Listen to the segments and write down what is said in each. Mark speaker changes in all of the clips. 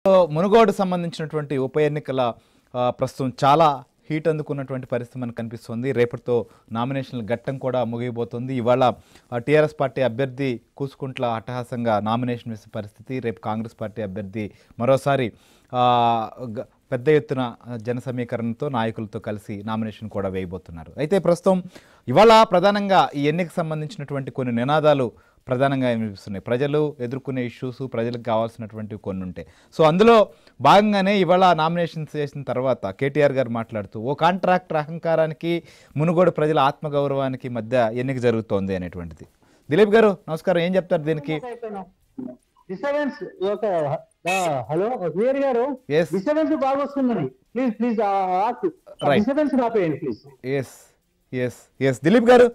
Speaker 1: మునుగోడు సంబంధించినటువంటి ఉప ఎన్నికల ఆ, ప్రస్తుతం చాలా హీట్ అందుకున్నటువంటి పరిస్థితి మనకు కనిపిస్తుంది రేపటితో నామినేషన్ల ఘట్టం కూడా ముగియబోతుంది ఇవాళ టీఆర్ఎస్ పార్టీ అభ్యర్థి కూసుకుంట్ల అట్టహాసంగా నామినేషన్ వేసే పరిస్థితి రేపు కాంగ్రెస్ పార్టీ అభ్యర్థి మరోసారి ఆ, గ- పెద్ద ఎత్తున జన సమీకరణతో నాయకులతో కలిసి నామినేషన్ కూడా వేయబోతున్నారు అయితే ప్రస్తుతం ఇవాళ ప్రధానంగా ఈ ఎన్నికకు సంబంధించినటువంటి కొన్ని నినాదాలు ప్రధానంగా వినిపిస్తున్నాయి ప్రజలు ఎదుర్కొనే ఇష్యూస్ ప్రజలకు కావాల్సినటువంటివి కొన్ని ఉంటాయి సో అందులో భాగంగానే ఇవాళ నామినేషన్స్ చేసిన తర్వాత కేటీఆర్ గారు మాట్లాడుతూ ఓ కాంట్రాక్టర్ అహంకారానికి మునుగోడు ప్రజల ఆత్మగౌరవానికి మధ్య ఎన్నిక జరుగుతోంది అనేటువంటిది దిలీప్ గారు నమస్కారం ఏం చెప్తారు దీనికి
Speaker 2: డిస్టర్బెన్స్ ఒక హలో క్లియర్ గారు
Speaker 1: Yes.
Speaker 2: డిస్టర్బెన్స్ బాగా వస్తుందండి ప్లీజ్ ప్లీజ్
Speaker 1: Right.
Speaker 2: డిస్టర్బెన్స్ ఆపేయండి please
Speaker 1: yes yes yes Dilip గారు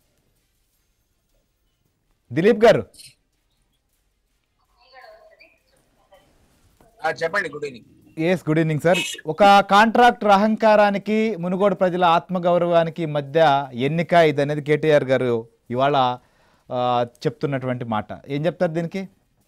Speaker 1: దిలీప్ గారు
Speaker 3: ఆ, చెప్పండి good evening
Speaker 1: yes good evening sir ఒక కాంట్రాక్టర్ అహంకారానికి మునుగోడు ప్రజల ఆత్మగౌరవానికి మధ్య ఎన్నిక ఇది అనేది కేటీఆర్ గారు ఇవాళ ఆ, చెప్తున్నటువంటి మాట ఏం చెప్తారు దీనికి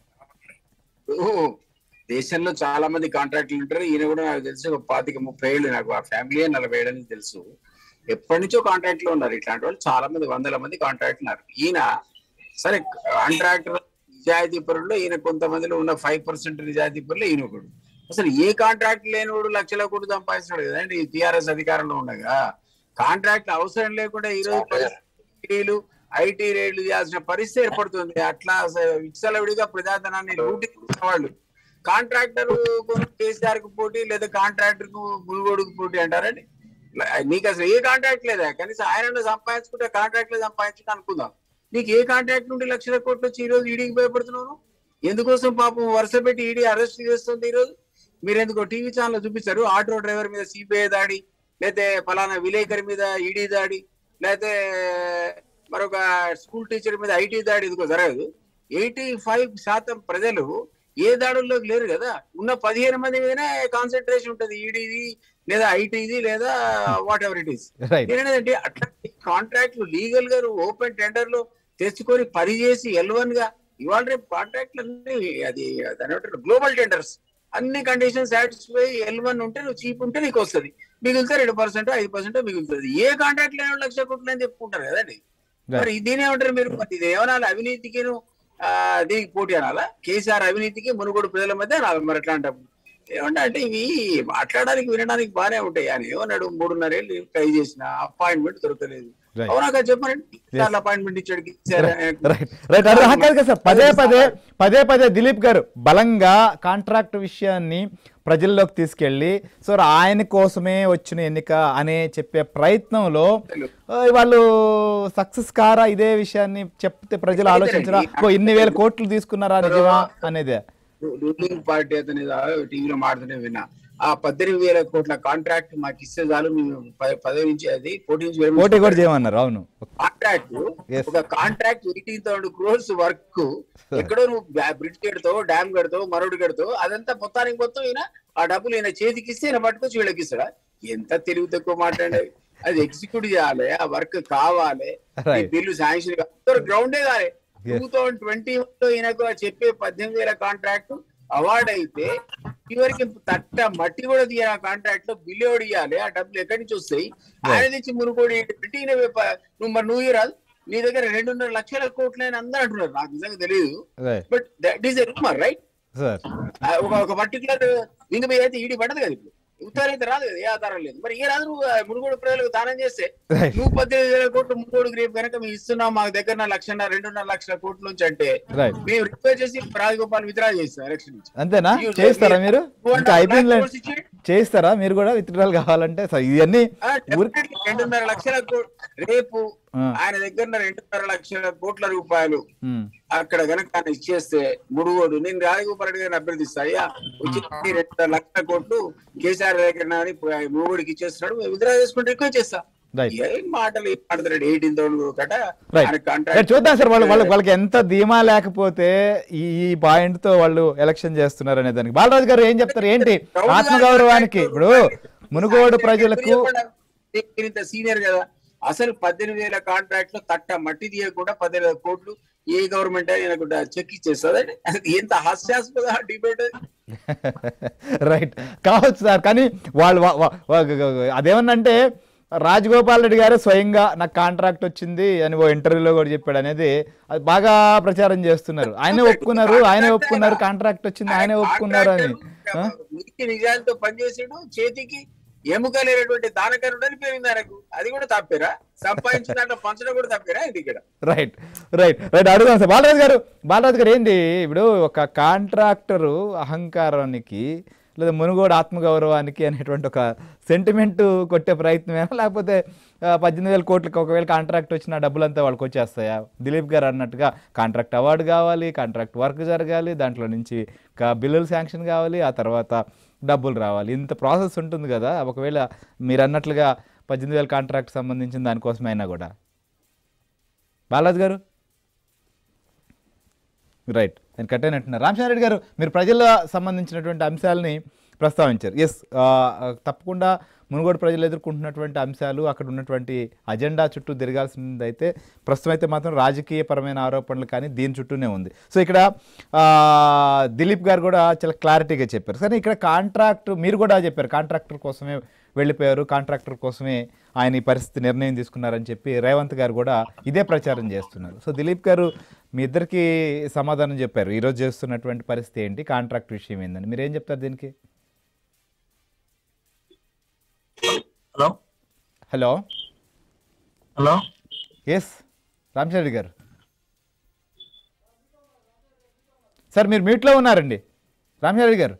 Speaker 3: ఓ, దేశంలో చాలా మంది కాంట్రాక్టులు ఉంటారు ఈయన కూడా నాకు తెలిసి ఒక పాతిక ముప్పై ఏళ్ళు నాకు ఆ ఫ్యామిలీ నలభై ఏళ్ళని తెలుసు ఎప్పటి నుంచో కాంట్రాక్ట్ లో ఉన్నారు ఇట్లాంటి వాళ్ళు చాలా మంది వందల మంది కాంట్రాక్ట్ ఉన్నారు ఈయన సరే కాంట్రాక్టర్ నిజాయితీ పరుల్లో ఈయన కొంతమందిలో ఉన్న ఫైవ్ పర్సెంట్ నిజాయితీ పరులు ఈయన ఒకడు అసలు ఏ కాంట్రాక్ట్ లేనివాడు లక్షల కోటి సంపాదిస్తున్నాడు కదండి ఈ టిఆర్ఎస్ అధికారంలో ఉండగా కాంట్రాక్ట్ అవసరం లేకుండా ఈ రోజు పరిస్థితులు ఐటీ రేట్లు చేయాల్సిన పరిస్థితి ఏర్పడుతుంది అట్లా విచ్చలవిడిగా ప్రజాధనాన్ని లూటి వాళ్ళు కాంట్రాక్టర్ కేసీఆర్ కు పోటీ లేదా కాంట్రాక్టర్ కు మునుగోడుకు పోటీ అంటారండి నీకు అసలు ఏ కాంట్రాక్ట్ లేదా కనీసం ఆయన సంపాదించుకుంటే కాంట్రాక్ట్ లో సంపాదించుకుంటే అనుకుందాం నీకు ఏ కాంట్రాక్ట్ నుండి లక్షల కోట్లు వచ్చి ఈ రోజు ఈడీకి భయపడుతున్నావు ఎందుకోసం పాపం వరుస పెట్టి ఈడీ అరెస్ట్ చేస్తుంది ఈ రోజు మీరు ఎందుకో టీవీ ఛానల్ చూపిస్తారు ఆటో డ్రైవర్ మీద సిబిఐ దాడి లేకపోతే ఫలానా విలేకరి మీద ఈడీ దాడి లేకపోతే మరొక స్కూల్ టీచర్ మీద ఐటీ దాడి ఎందుకో జరగదు ఎయిటీ ఫైవ్ శాతం ప్రజలు ఏ దాడుల్లోకి లేరు కదా ఉన్న పదిహేను మంది మీదనే కాన్సన్ట్రేషన్ ఉంటది ఈడీది లేదా ఐటీది లేదా whatever it is
Speaker 1: right
Speaker 3: ఏంటంటే అట్లాంటి కాంట్రాక్ట్లు లీగల్ గా ఓపెన్ టెండర్ లో తెచ్చుకొని పని చేసి ఎల్వన్ గా ఇవాళ రేపు కాంట్రాక్ట్లు అన్ని అది గ్లోబల్ టెండర్స్ అన్ని కండిషన్ సాటిస్ఫై ఎల్ వన్ ఉంటే నువ్వు చీప్ ఉంటే నీకు వస్తుంది మిగిలితే రెండు పర్సెంట్ ఐదు పర్సెంట్ మిగులుతుంది ఏ కాంట్రాక్ట్ లేని వాళ్ళు లక్ష కోట్లు అని చెప్పుకుంటారు కదండి మరి దీని ఏమంటారు మీరు మరి ఇది ఏమనాలి అవినీతికి దీనికి పోటీ అనాలా కేసీఆర్ అవినీతికి మునుగోడు ప్రజల మధ్య అనాలి మరి ఎట్లా అంటాం ఏమన్నా అంటే ఇవి మాట్లాడడానికి వినడానికి బానే ఉంటాయి ఆయన ఏమన్నాడు మూడున్నర ఏళ్ళు ట్రై చేసిన అపాయింట్మెంట్ దొరకలేదు
Speaker 1: Right.
Speaker 3: అవునా కదా చెప్పండి అపాయింట్మెంట్ ఇచ్చాడు కేసీఆర్
Speaker 1: రైట్ రైట్ అదే కాదు కదా సార్ పదే పదే పదే పదే దిలీప్ గారు బలంగా కాంట్రాక్ట్ విషయాన్ని ప్రజల్లోకి తీసుకెళ్ళి సో ఆయన కోసమే వచ్చిన ఎన్నిక అనే చెప్పే ప్రయత్నంలో ఆ, వాళ్ళు సక్సెస్ కారా ఇదే విషయాన్ని చెప్తే ప్రజలు ఆలోచించరా ఓ ఇన్ని వేల కోట్లు తీసుకున్నారా నిజమా అనేదే
Speaker 3: రూలింగ్ పార్టీ అతని టీవీలో మాడుతూనే విన్నా ఆ పద్దెనిమిది వేల కోట్ల కాంట్రాక్ట్ మాకు ఇస్తే చాలు మేము ప- పదవి నుంచి అది పోటీ నుంచి విరమించుకుంటాం.
Speaker 1: పోటీ కూడా చేయమన్నారు అవును
Speaker 3: కాంట్రాక్ట్
Speaker 1: Yes.
Speaker 3: ఒక contract eighteen thousand crores work ఎక్కడో నువ్వు బ్రిడ్జ్ కడతావు డ్యామ్ కడతావు మరొకటి కడతావు అదంతా మొత్తానికి మొత్తం ఈయన ఆ డబ్బులు ఈయన చేతికి ఇస్తే ఈయన పట్టుకొచ్చి వీళ్ళకి ఇస్తాడా ఎంత తెలివి తక్కువ మాట్లాడేది అది ఎగ్జిక్యూట్ చేయాలి ఆ వర్క్ కావాలి
Speaker 1: Right.
Speaker 3: బిల్లు శాంక్షన్ గ్రౌండే కావాలి
Speaker 1: Yes.
Speaker 3: టూ థౌసండ్ ట్వంటీ లో ఈయనకు ఆ చెప్పే పద్దెనిమిది వేల కాంట్రాక్ట్ అవార్డ్ అయితే చివరికి తట్ట మట్టి కూడా తీయాలి ఆ కాంట్రాక్ట్ లో బిల్లు ఎవడు ఇవ్వాలి ఆ డబ్బులు ఎక్కడి నుంచి వస్తాయి ఆయన తెచ్చి మునుకోడి పెట్టి ఈయన వేప- నువ్వు మరి నువ్వు రాదు నీ దగ్గర రెండున్నర లక్షల కోట్లు అని అందరూ అంటున్నారు నాకు నిజంగా తెలియదు
Speaker 1: right
Speaker 3: but that is rumour right
Speaker 1: sir
Speaker 3: ఒక ఒక పర్టికులర్ లింగ మీద అయితే ఈడి పడదు కదా ఇప్పుడు ఉత్తరం అయితే రాదు కదా ఏ ఆధారం లేదు మరి ఏ రాదు నువ్వు ఆ మునుగోడు ప్రజలకు దానం చేస్తే
Speaker 1: రైట్
Speaker 3: నువ్వు పద్దెనిమిది వేల కోట్లు మునుగోడు రేపు కనుక మేము ఇస్తున్నాం మాకు దగ్గర లక్షన్నర రెండున్నర లక్షల కోట్ల నుంచి అంటే
Speaker 1: రైట్
Speaker 3: మేము రిక్వెస్ట్ చేసి రాజగోపాల్ విత్డ్రా చేస్తాం ఎలక్షన్ నుంచి
Speaker 1: అంతేనా
Speaker 3: You-
Speaker 1: చేస్తారా మీరు
Speaker 3: two and
Speaker 1: ఇంకా
Speaker 3: a half
Speaker 1: అయిపోయింది
Speaker 3: lakh votes ఇచ్చి,
Speaker 1: చేస్తారా మీరు కూడా విత్డ్రాల్ కావాలంటే సో ఇవన్నీ
Speaker 3: ఆ, definitely రెండున్నర లక్షల కోట్ రేపు
Speaker 1: ఆ.
Speaker 3: ఆయన దగ్గర రెండున్నర లక్షల కోట్ల రూపాయలు
Speaker 1: ఉమ్,
Speaker 3: అక్కడ గనక ఆయన ఇచ్చేస్తే ముడుగోడు నేను రాజగోపాల్ రెడ్డి గారిని అభ్యర్థిస్తా అయ్యా వచ్చి రెండు లక్షల కోట్లు కేసీఆర్ దగ్గర ముడుగోడికి ఇచ్చేస్తున్నాడు విత్డ్రా చేసుకుంటే ఎక్కువ చేస్తా
Speaker 1: Right.
Speaker 3: ఏం మాటలు ఏం మాట్లాడారు ఎయిటీన్ థౌసండ్ కట
Speaker 1: రైట్
Speaker 3: ఆయన
Speaker 1: రైట్
Speaker 3: కాంట్రాక్ట్
Speaker 1: చూద్దాం సార్ వాళ్ళు వాళ్ళు వాళ్ళకి ఎంత ధీమా లేకపోతే ఈ ఈ పాయింట్ తో వాళ్ళు ఎలక్షన్ చేస్తున్నారు అనే దానికి బాలరాజు గారు ఏం చెప్తారు ఏంటి ఆత్మగౌరవానికి ఇప్పుడు మునుగోడు ప్రజలకు
Speaker 3: ఇంత సీనియర్ కదా అసలు పద్దెనిమిది వేల కాంట్రాక్ట్ లో తట్ట మట్టి తీయకుండా పద్దెనిమిది వేల కోట్లు ఏ గవర్నమెంట్ అయినా కూడా చెక్ ఇచ్చేస్తుంది ఎంత హాస్యాస్పద డిబేట్
Speaker 1: రైట్ కావచ్చు సార్ కానీ వాళ్ళు వా- వా- వా- అదేమన్నంటే రాజగోపాల్ రెడ్డి గారు స్వయంగా నాకు కాంట్రాక్ట్ వచ్చింది అని ఓ ఇంటర్వ్యూలో కూడా చెప్పాడు అనేది అది బాగా ప్రచారం చేస్తున్నారు ఆయనే ఒప్పుకున్నారు ఆయనే ఒప్పుకున్నారు కాంట్రాక్ట్ వచ్చింది ఆయనే ఒప్పుకున్నారు అని ఆ?
Speaker 3: నీతి నిజాలతో పనిచేసాడు చేతికి ఎముక లేనటువంటి దానకరుడు అని పేరుంది ఆయనకు అది కూడా తప్పేరా సంపాదించిన దాంట్లో పంచడం కూడా తప్పేరా ఇది ఇక్కడ
Speaker 1: రైట్ రైట్ రైట్ అడుగుదాం సార్ బాలరాజు గారు బాలరాజు గారు ఏంది ఇప్పుడు ఒక కాంట్రాక్టరు అహంకారానికి లేదా మునుగోడు ఆత్మగౌరవానికి అనేటువంటి ఒక సెంటిమెంట్ కొట్టే ప్రయత్నమేనా లేకపోతే ఆ, పద్దెనిమిది వేల కోట్లకి ఒకవేళ కాంట్రాక్ట్ వచ్చిన డబ్బులంతా వాళ్ళకి వచ్చేస్తాయా దిలీప్ గారు అన్నట్టుగా కాంట్రాక్ట్ అవార్డు కావాలి కాంట్రాక్ట్ వర్క్ జరగాలి దాంట్లో నుంచి కా- బిల్లులు శాంక్షన్ కావాలి ఆ తర్వాత డబ్బులు రావాలి ఇంత ప్రాసెస్ ఉంటుంది కదా ఒకవేళ మీరు అన్నట్లుగా పద్దెనిమిది వేల కాంట్రాక్ట్ సంబంధించిన దానికోసమైనా కూడా బాలాజీ గారు రైట్ నేను కట్టేనట్టున్నారు రామచంద్రెడ్డి గారు మీరు ప్రజల సంబంధించినటువంటి అంశాలని ప్రస్తావించారు ఎస్ తప్పకుండా మునుగోడు ప్రజలు ఎదుర్కొంటున్నటువంటి అంశాలు అక్కడ ఉన్నటువంటి అజెండా చుట్టూ తిరగాల్సింది అయితే ప్రస్తుతం అయితే మాత్రం రాజకీయపరమైన ఆరోపణలు కానీ దీని చుట్టూనే ఉంది సో ఇక్కడ ఆ, దిలీప్ గారు కూడా చాలా క్లారిటీగా చెప్పారు కానీ ఇక్కడ కాంట్రాక్ట్ మీరు కూడా చెప్పారు కాంట్రాక్టర్ కోసమే వెళ్ళిపోయారు కాంట్రాక్టర్ కోసమే ఆయన ఈ పరిస్థితి నిర్ణయం తీసుకున్నారని చెప్పి రేవంత్ గారు కూడా ఇదే ప్రచారం చేస్తున్నారు సో దిలీప్ గారు మీ ఇద్దరికి సమాధానం చెప్పారు ఈరోజు చేస్తున్నటువంటి పరిస్థితి ఏంటి కాంట్రాక్ట్ విషయం ఏందని మీరు ఏం చెప్తారు దీనికి
Speaker 4: hello
Speaker 1: hello
Speaker 4: hello
Speaker 1: yes Ramachandra గారు సార్ మీరు మ్యూట్లో ఉన్నారండి రామచంద్ర గారు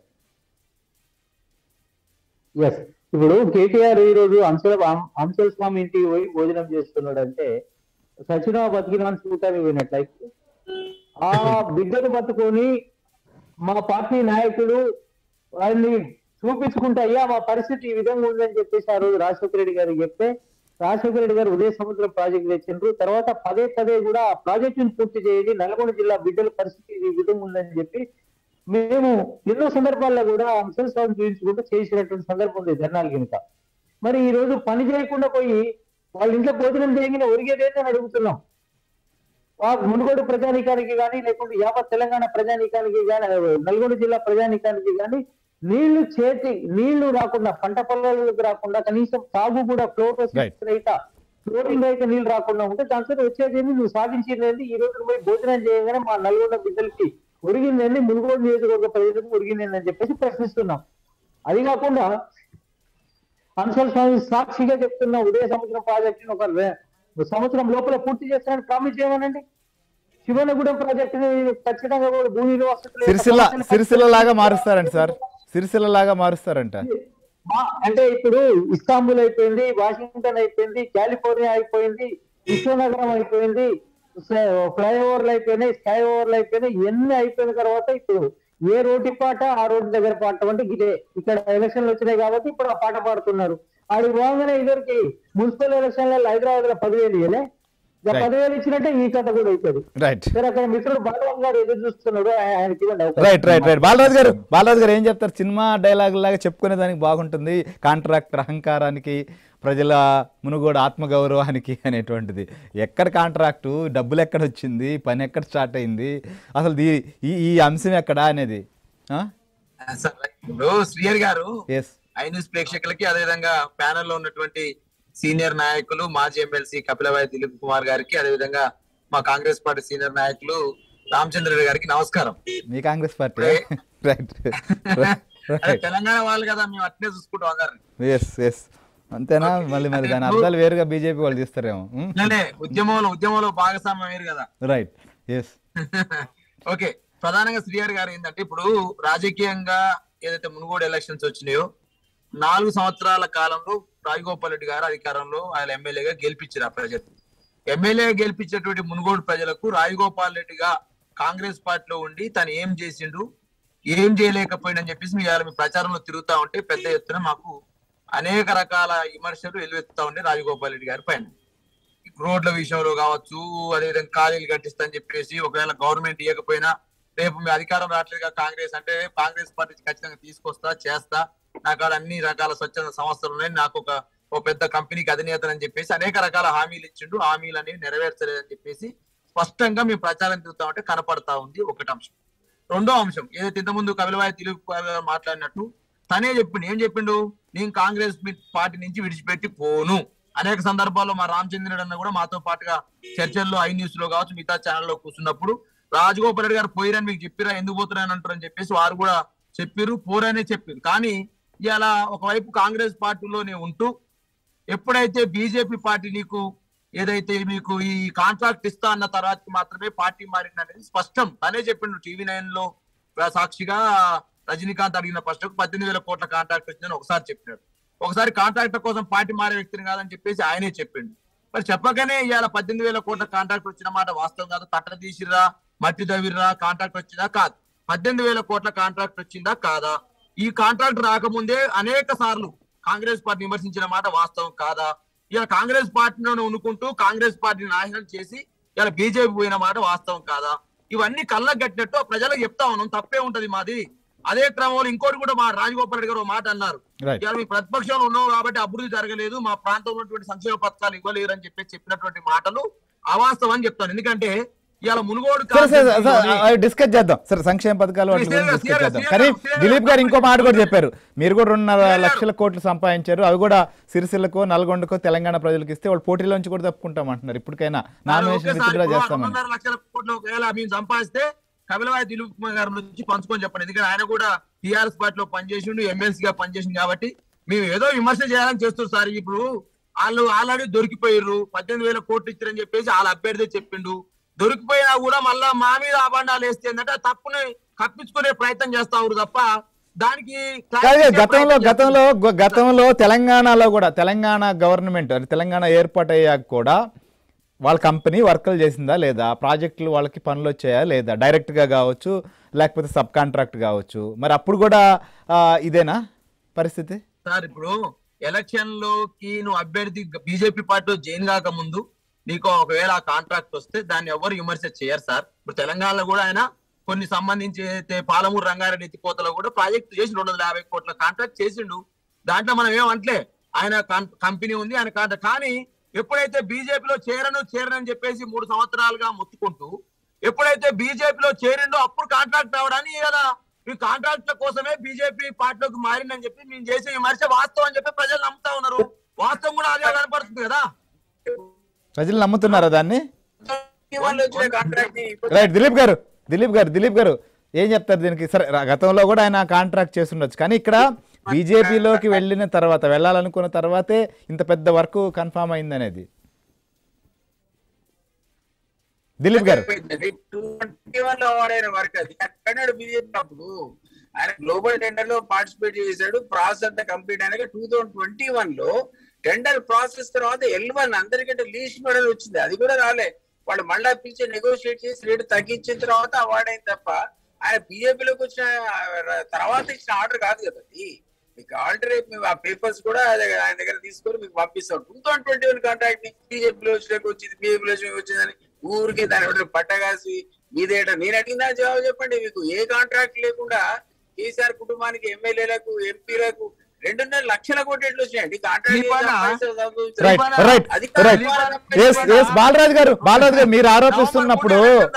Speaker 2: ఎస్ ఇప్పుడు కేటీఆర్ ఈ రోజు అంశల అంశల స్వామి ఇంటికి పోయి భోజనం చేస్తున్నాడు అంటే సచిన బతికిన చూడటానికి పోయినట్లయితే ఆ బిడ్డను పట్టుకొని మా పార్టీ నాయకుడు వారిని చూపించుకుంటే అయ్యా మా పరిస్థితి ఈ విధంగా ఉందని చెప్పేసి ఆ రోజు రాజశేఖర రెడ్డి గారికి చెప్తే రాజశేఖర రెడ్డి గారు ఉదయ సముద్రం ప్రాజెక్ట్ తెచ్చిండ్రు తర్వాత పదే పదే కూడా ఆ ప్రాజెక్టును పూర్తి చేయండి నల్గొండ జిల్లా బిడ్డల పరిస్థితి ఈ విధంగా ఉందని చెప్పి మేము ఎన్నో సందర్భాల్లో కూడా అంశం స్వామి చూపించుకుంటూ చేసినటువంటి సందర్భం ఉంది ధర్నాలు కనుక మరి ఈ రోజు పని చేయకుండా పోయి వాళ్ళ ఇంట్లో భోజనం చేయగానే ఒరిగేదేంటి అని అడుగుతున్నాం ఆ మునుగోడు ప్రజానీకానికి కానీ లేకుంటే యావత్ తెలంగాణ ప్రజానీకానికి కానీ నల్గొండ జిల్లా ప్రజానీకానికి కానీ నీళ్లు చేతి నీళ్లు రాకుండా పంట పొలాలకు రాకుండా కనీసం సాగు కూడా ఫ్లోరోసిస్
Speaker 1: Right.
Speaker 2: రహిత ఫ్లోరింగ్ అయితే నీళ్లు రాకుండా ఉంటే దాంతో వచ్చేది నువ్వు సాధించింది ఈ రోజు పోయి భోజనం చేయగానే మా నల్గొండ బిడ్డలకి ఒరిగిందండి మునుగోడు నియోజకవర్గ ప్రజలకు ఒరిగిందండి అని చెప్పేసి ప్రశ్నిస్తున్నాం అది కాకుండా అంశల స్వామి సాక్షిగా చెప్తున్న ఉదయ సముద్రం ప్రాజెక్టును ఒక రె- సంవత్సరం లోపల పూర్తి చేస్తానని ప్రామిస్ చేయమనండి శివనగూడెం ప్రాజెక్టుని ఖచ్చితంగా కూడా భూమిలో వసతులు
Speaker 1: సిరిసిల్ల సిరిసిల్ల లాగా మారుస్తారంట సార్ సిరిసిల్ల లాగా మారుస్తారంట
Speaker 2: మా అంటే ఇప్పుడు ఇస్తాంబుల్ అయిపోయింది వాషింగ్టన్ అయిపోయింది కాలిఫోర్నియా అయిపోయింది విశ్వనగరం అయిపోయింది ఫ్లైఓవర్లు అయిపోయినాయి స్కై ఓవర్లు అయిపోయినాయి ఇవన్నీ అయిపోయిన తర్వాత ఇప్పుడు ఏ రోడ్డు పాట ఆ రోడ్డు దగ్గర పాడటం అంటే ఇదే ఇక్కడ ఎలక్షన్లు వచ్చినాయి కాబట్టి ఇప్పుడు ఆ పాట పాడుతున్నారు ఆడికి పోగానే ఇద్దరికి మున్సిపల్ ఎలక్షన్లలో హైదరాబాద్ లో పదివేలు ఇయ్యలే ఇక
Speaker 1: Right.
Speaker 2: పదివేలు ఇచ్చినట్టే ఈ కథ కూడా అవుతుంది
Speaker 1: రైట్
Speaker 2: సరే అక్కడ మిత్రుడు బాలరాజు గారు ఎదురు చూస్తున్నాడు ఆయన- ఆయనకి ఇవ్వండి అవకాశం.
Speaker 1: రైట్ రైట్ రైట్ బాలరాజు గారు బాలరాజు గారు ఏం చెప్తారు సినిమా డైలాగ్ లాగా చెప్పుకునే దానికి బాగుంటుంది కాంట్రాక్టర్ అహంకారానికి ప్రజల మునుగోడు ఆత్మగౌరవానికి అనేటువంటిది ఎక్కడ కాంట్రాక్టు డబ్బులు ఎక్కడ వచ్చింది పని ఎక్కడ స్టార్ట్ అయింది అసలు దీ ఈ ఈ అంశం ఎక్కడా అనేది
Speaker 4: సార్ ఇప్పుడు శ్రీహరి గారు
Speaker 1: ఎస్
Speaker 4: ఐ న్యూస్ ప్రేక్షకులకి అదేవిధంగా ప్యానెల్ లో ఉన్నటువంటి సీనియర్ నాయకులు మాజీ ఎమ్మెల్సీ కపిలవాయి దిలీప్ కుమార్ గారికి అదేవిధంగా మా కాంగ్రెస్ పార్టీ సీనియర్ నాయకులు రామచంద్ర రెడ్డి గారికి నమస్కారం
Speaker 1: మీ కాంగ్రెస్ పార్టీ రైట్
Speaker 4: అదే తెలంగాణ వాళ్ళు కదా మేము అట్నే చూసుకుంటాం అందరిని
Speaker 1: ఎస్ ఎస్ అంతేనా మళ్ళీ మరి దాని అర్థాలు వేరుగా బీజేపీ వాళ్ళు తీస్తారేమో
Speaker 4: ఇట్లనే ఉద్యమంలో ఉద్యమంలో భాగస్వామ్యం వేరు కదా
Speaker 1: రైట్ ఎస్
Speaker 4: ఓకే ప్రధానంగా శ్రీహరి గారు ఏంటంటే ఇప్పుడు రాజకీయంగా ఏదైతే మునుగోడు ఎలక్షన్స్ వచ్చినాయో నాలుగు సంవత్సరాల కాలంలో రాజగోపాల్ రెడ్డి గారు అధికారంలో ఆయన ఎమ్మెల్యేగా గెలిపించారు ఆ ప్రజలు ఎమ్మెల్యేగా గెలిపించేటువంటి మునుగోడు ప్రజలకు రాజగోపాల్ రెడ్డిగా కాంగ్రెస్ పార్టీలో ఉండి తను ఏం చేసిండు ఏం చేయలేకపోయిందని చెప్పేసి మీ ఇవాళ మీ ప్రచారంలో తిరుగుతా ఉంటే పెద్ద ఎత్తున మాకు అనేక రకాల విమర్శలు వెలువెత్తుతా ఉండే రాజగోపాల్ రెడ్డి గారి పైన రోడ్ల విషయంలో కావచ్చు అదేవిధంగా ఖాళీలు కట్టిస్తా అని చెప్పేసి ఒకవేళ గవర్నమెంట్ ఇవ్వకపోయినా రేపు మీ అధికారం రావట్లేదుగా కాంగ్రెస్ అంటే కాంగ్రెస్ పార్టీ ఖచ్చితంగా తీసుకొస్తా చేస్తా నాకు ఆడ అన్ని రకాల స్వచ్ఛంద సంస్థలు ఉన్నాయి నాకు ఒక ఓ పెద్ద కంపెనీకి అధినేతనని చెప్పేసి అనేక రకాల హామీలు ఇచ్చిండు హామీలు అనేవి నెరవేర్చలేదని చెప్పేసి స్పష్టంగా మేము ప్రచారం తిరుగుతామంటే కనపడతా ఉంది ఒకటి అంశం రెండో అంశం ఏదైతే ఇంతకుముందు కపిలవాయి తెలుగు గారు మాట్లాడినట్టు తనే చెప్పిండు ఏం చెప్పిండు నేను కాంగ్రెస్ మీ- పార్టీ నుంచి విడిచిపెట్టి పోను అనేక సందర్భాల్లో మా రామచంద్రుడు అన్న కూడా మాతో పాటుగా చర్చల్లో ఐ న్యూస్ లో కావచ్చు మిగతా ఛానల్లో కూర్చున్నప్పుడు రాజగోపాల్ రెడ్డి గారు పోయిరని మీకు చెప్పిరా ఎందుకు పోతున్నారని అంటారని చెప్పేసి వారు కూడా చెప్పిర్రు పోరనే చెప్పారు కానీ ఇలా ఒకవైపు కాంగ్రెస్ పార్టీలోనే ఉంటూ ఎప్పుడైతే బీజేపీ పార్టీ నీకు ఏదైతే మీకు ఈ కాంట్రాక్ట్ ఇస్తా అన్న తర్వాత మాత్రమే పార్టీ మారింది అనేది స్పష్టం తనే చెప్పిండు టీవీ నైన్ లో సాక్షిగా రజనీకాంత్ అడిగిన ప్రశ్నకు పద్దెనిమిది వేల కోట్ల కాంట్రాక్ట్ వచ్చిందని ఒకసారి చెప్పినాడు ఒకసారి కాంట్రాక్టర్ కోసం పార్టీ మారే వ్యక్తిని కాదని చెప్పేసి ఆయనే చెప్పిండు మరి చెప్పగానే ఇవాళ పద్దెనిమిది వేల కోట్ల కాంట్రాక్ట్ వచ్చిన మాట వాస్తవం కాదు కట్ట తీసిర్రా మట్టి దవిర్రా కాంట్రాక్ట్ వచ్చిందా కాదు పద్దెనిమిది వేల కోట్ల కాంట్రాక్ట్ వచ్చిందా కాదా ఈ కాంట్రాక్ట్ రాకముందే అనేక సార్లు కాంగ్రెస్ పార్టీ విమర్శించిన మాట వాస్తవం కాదా ఇలా కాంగ్రెస్ పార్టీలోనే ఉనుకుంటూ కాంగ్రెస్ పార్టీని నాశనం చేసి ఇలా బీజేపీ పోయిన మాట వాస్తవం కాదా ఇవన్నీ కళ్ళకు కట్టినట్టు ప్రజలకు చెప్తా ఉన్నాం తప్పే ఉంటది మాది అదే క్రమంలో ఇంకోటి కూడా మా రాజగోపాల్ రెడ్డి గారు ఒక మాట అన్నారు
Speaker 1: రైట్
Speaker 4: ఇవాళ మీ ప్రతిపక్షంలో ఉన్నావు కాబట్టి అభివృద్ధి జరగలేదు మా ప్రాంతంలో ఉన్నటువంటి సంక్షేమ పథకాలు ఇవ్వలేరు అని చెప్పి చెప్పినటువంటి మాటలు అవాస్తవం అని చెప్తాను ఎందుకంటే ఇవాళ మునుగోడు
Speaker 1: సరే సరే
Speaker 4: కాన్స్టిట్యూన్సీలోని-
Speaker 1: అవి డిస్కస్ చేద్దాం సరే సంక్షేమ పథకాలు వాటి గురించి
Speaker 4: సీరియస్,
Speaker 1: డిస్కస్
Speaker 4: సీరియస్,
Speaker 1: చేద్దాం
Speaker 4: సీరియస్,
Speaker 1: కానీ
Speaker 4: సీరియస్.
Speaker 1: దిలీప్ గారు ఇంకో మాట కూడా చెప్పారు మీరు కూడా రెండున్నర
Speaker 4: సీరియస్.
Speaker 1: లక్షల కోట్లు సంపాదించారు అవి కూడా సిరిసిల్లకో నల్గొండకో తెలంగాణ ప్రజలకు ఇస్తే వాళ్ళు పోటీలోంచి కూడా తప్పుకుంటాం అంటున్నారు ఇప్పటికైనా నామినేషన్
Speaker 4: ఒకేసారి
Speaker 1: విత్డ్రా
Speaker 4: ఇప్పుడు
Speaker 1: చేస్తామని
Speaker 4: రెండున్నర లక్షల కోట్లు ఒకవేళ మేము సంపాదిస్తే కపిలవాయి దిలీప్ కుమార్ గారి నుంచి పంచుకొని చెప్పండి ఎందుకంటే ఆయన కూడా టీఆర్ఎస్ పార్టీలో పనిచేసిండు ఎమ్మెల్సీ గా పనిచేసిండు కాబట్టి మేము ఏదో విమర్శ చేయాలని చేస్తారు సార్ ఇప్పుడు వాళ్ళు ఆల్రెడీ దొరికిపోయారు పద్దెనిమిది వేల కోట్లు ఇచ్చారని చెప్పేసి వాళ్ళ అభ్యర్థి చెప్పిండు దొరికిపోయినా కూడా మళ్ళా మా మీద అబండాలు వేస్తే ఏంటంటే ఆ తప్పుని కప్పించుకునే ప్రయత్నం చేస్తావు తప్ప దానికి
Speaker 1: కాదు
Speaker 4: clarity ఇచ్చే
Speaker 1: గతంలో
Speaker 4: ప్రయత్నం
Speaker 1: గతంలో గ- గతంలో తెలంగాణలో కూడా తెలంగాణ గవర్నమెంట్ అంటే తెలంగాణ ఏర్పాటు అయ్యాక కూడా వాళ్ళ కంపెనీ వర్కులు చేసిందా లేదా ప్రాజెక్టులు వాళ్ళకి పనులు వచ్చాయా లేదా డైరెక్ట్గా కావచ్చు లేకపోతే సబ్ కాంట్రాక్ట్ కావచ్చు మరి అప్పుడు కూడా ఆ, ఇదేనా పరిస్థితి
Speaker 4: సార్ ఇప్పుడు ఎలక్షన్ లోకి నువ్వు అభ్యర్థి బీజేపీ పార్టీలో జాయిన్ కాక ముందు నీకు ఒకవేళ ఆ కాంట్రాక్ట్ వస్తే దాన్ని ఎవరు విమర్శ చేయరు సార్ ఇప్పుడు తెలంగాణలో కూడా ఆయన కొన్ని సంబంధించి అయితే పాలమూరు రంగారెడ్డి ఎత్తిపోతలో కూడా ప్రాజెక్ట్ చేసి రెండు వందల యాభై కోట్ల కాంట్రాక్ట్ చేసిండు దాంట్లో మనం ఏమంటలే ఆయన కం- కంపెనీ ఉంది ఆయన కాంట్రాక్ట్ కానీ ఎప్పుడైతే బీజేపీలో చేరను చేరనని చెప్పేసి మూడు సంవత్సరాలుగా మొత్తుకుంటూ ఎప్పుడైతే బీజేపీలో చేరిండో అప్పుడు కాంట్రాక్ట్ రావడానికి కదా ఈ కాంట్రాక్ట్ల కోసమే బీజేపీ పార్టీలోకి మారిందని చెప్పి మేము చేసే విమర్శ వాస్తవం అని చెప్పి ప్రజలు నమ్ముతా ఉన్నారు వాస్తవం కూడా అదే కనపడుతుంది కదా
Speaker 1: ప్రజలు నమ్ముతున్నారా దాన్ని
Speaker 3: వాళ్ళు వచ్చిన కాంట్రాక్ట్
Speaker 1: రైట్ దిలీప్ గారు దిలీప్ గారు దిలీప్ గారు ఏం చెప్తారు దీనికి సరే రా- గతంలో కూడా ఆయన కాంట్రాక్ట్ చేస్తుండొచ్చు కానీ ఇక్కడ బీజేపీలోకి వెళ్ళిన తర్వాత వెళ్ళాలనుకున్న తర్వాతే ఇంత పెద్ద వర్క్ కన్ఫామ్ అయింది అనేది దిలీప్ గారు
Speaker 3: టూ ట్వంటీ వన్ లో వాడైన వర్క్ అది అక్కడ బీజేపీ అప్పుడు ఆయన గ్లోబల్ టెండర్ లో పార్టిసిపేట్ చేశాడు ప్రాసెస్ అంతా కంప్లీట్ అయినాక టూ థౌసండ్ ట్వంటీ వన్ లో టెండర్ ప్రాసెస్ తర్వాత ఎల్ వన్ అందరికంటే లీస్ట్ మెడల్ వచ్చింది అది కూడా రాలే వాళ్ళు మళ్ళా పిలిచి నెగోషియేట్ చేసి రేటు తగ్గించిన తర్వాత అవార్డ్ అయింది తప్ప ఆయన బీజేపీలోకి వచ్చిన ఆ, తర్వాత ఇచ్చిన ఆర్డర్ కాదు కదా అది మీకు ఆర్డర్ మేము ఆ పేపర్స్ కూడా ఆయన ఆయన దగ్గర తీసుకొని మీకు పంపిస్తాం two thousand twenty one contract ని బీజేపీలో వచ్చినట్టు వచ్చింది బీజేపీలో వచ్చిందని ఊరికే దాని ఒకటి పట్టగాసి మీదేట నేను అడిగిన దానికి జవాబు చెప్పండి మీకు ఏ కాంట్రాక్ట్ లేకుండా కేసీఆర్ కుటుంబానికి ఎమ్మెల్యేలకు ఎంపీలకు రెండున్నర లక్షల కోట్లు ఎట్లు వచ్చినాయండి
Speaker 4: దీపానా?
Speaker 3: Contract
Speaker 1: right right right yes yes Balaraju గారు బాలరాజు గారు మీరు ఆరోపిస్తున్నప్పుడు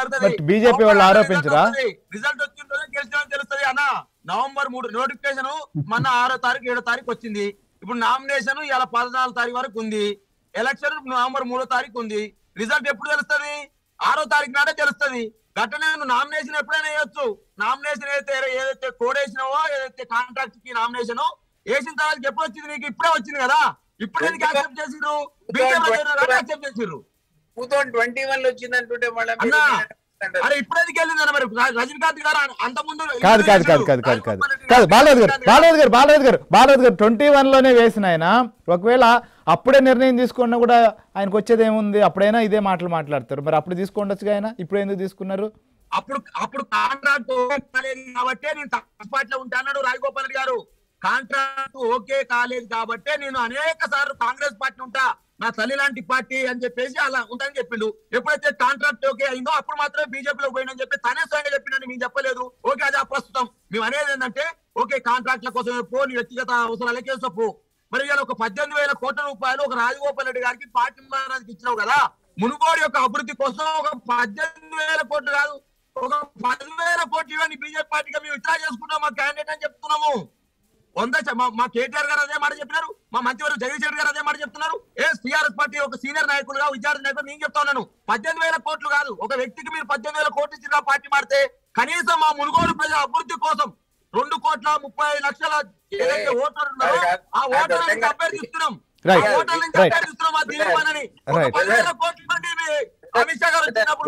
Speaker 1: బీజేపీ వాళ్ళు ఆరోపించరా
Speaker 4: రిజల్ట్ వచ్చిన రోజు గెలిచిన తెలుస్తుంది అన్న నవంబర్ మూడు నోటిఫికేషన్ మొన్న ఆరో తారీఖు ఏడో తారీఖు వచ్చింది ఇప్పుడు నామినేషన్ ఇలా పద్నాలుగు తారీఖు వరకు ఉంది ఎలక్షన్ నవంబర్ మూడో తారీఖు ఉంది రిజల్ట్ ఎప్పుడు తెలుస్తుంది ఆరో తారీఖు నాడే తెలుస్తుంది గట్టనే నువ్వు నామినేషన్ ఎప్పుడైనా వేయొచ్చు నామినేషన్ ఏదైతే ఏదైతే కోడ్ వేసినావో ఏదైతే కాంట్రాక్ట్ కి నామినేషన్ వేసిన తర్వాత ఎప్పుడు వచ్చింది నీకు ఇప్పుడే వచ్చింది కదా ఇప్పుడు ఎందుకు యాక్సెప్ట్ చేసిర్రు బీజేపీ యాక్సెప్ట్ చేసిర్రు
Speaker 3: టూ థౌసండ్ ట్వంటీ వన్ లో వచ్చింది అంటుంటే మళ్ళీ మీరు
Speaker 4: అన్నా,
Speaker 3: అంటారు.
Speaker 4: అరే ఇప్పుడు ఎందుకు వెళ్ళిందన్న మరి ర- రజనీకాంత్ గారు అంత ముందు
Speaker 1: కాదు కాదు కాదు కాదు కాదు కాదు కాదు బాలరాజు గారు బాలరాజు గారు బాలరాజు గారు బాలరాజు గారు ట్వంటీ లోనే వేసిన ఆయన ఒకవేళ అప్పుడే నిర్ణయం తీసుకున్నా కూడా ఆయనకు వచ్చేది ఏముంది అప్పుడైనా ఇదే మాటలు మాట్లాడతారు మరి అప్పుడు తీసుకోండొచ్చుగా ఆయన ఇప్పుడు ఎందుకు తీసుకున్నారు
Speaker 4: అప్పుడు అప్పుడు కాంట్రాక్ట్ ఓకే కాలేదు కాబట్టే నేను పార్టీలో ఉంటాను రాజగోపాల్ రెడ్డి గారు కాంట్రాక్ట్ ఓకే కాలేదు కాబట్టే నేను అనేక సార్లు కాంగ్రెస్ పార్టీ ఉంటా నా తల్లి లాంటి పార్టీ అని చెప్పేసి అలా ఉంటానని చెప్పిండు ఎప్పుడైతే కాంట్రాక్ట్ ఓకే అయిందో అప్పుడు మాత్రమే బీజేపీలో పోయినని చెప్పి తనే స్వయంగా చెప్పిండని మేము చెప్పలేదు ఓకే అది అప్రస్తుతం మేము అనేది ఏంటంటే ఓకే కాంట్రాక్ట్ల కోసం పో నీ వ్యక్తిగత అవసరాలకే పో మరి ఇవాళ ఒక పద్దెనిమిది వేల కోట్ల రూపాయలు ఒక రాజగోపాల్ రెడ్డి గారికి పార్టీ మహారాజుకి ఇచ్చినావు కదా మునుగోడు యొక్క అభివృద్ధి కోసం ఒక పద్దెనిమిది వేల కోట్లు కాదు ఒక పదివేల కోట్లు ఇవ్వండి బీజేపీ పార్టీగా మేము విత్డ్రా చేసుకుంటాం మా క్యాండిడేట్ అని చెప్తున్నాము వంద చ- మా- మా కేటీఆర్ గారు అదే మాట చెప్పినారు మా మంత్రివర్గ జగదీష్ రెడ్డి గారు అదే మాట చెప్తున్నారు ఏ టీఆర్ఎస్ పార్టీ ఒక సీనియర్ నాయకులుగా విద్యార్థి నాయకులు నేను చెప్తా ఉన్నాను పద్దెనిమిది వేల కోట్లు కాదు ఒక వ్యక్తికి మీరు పద్దెనిమిది వేల కోట్లు ఇచ్చిన పార్టీ మారితే కనీసం మా మునుగోడు ప్రజల అభివృద్ధి కోసం రెండు కోట్ల ముప్పై లక్షల ఏదైతే ఓటర్లు ఉన్నారో ఆ ఓటర్లను అభ్యర్థిస్తున్నాం
Speaker 1: Right.
Speaker 4: ఆ ఓటర్లను
Speaker 1: Right.
Speaker 4: అభ్యర్థిస్తున్నాం ఆ దిలీప్ అన్నని ఒక
Speaker 1: Right.
Speaker 4: పదివేల కోట్ల మంది మీ అమిత్ షా గారు వచ్చినప్పుడు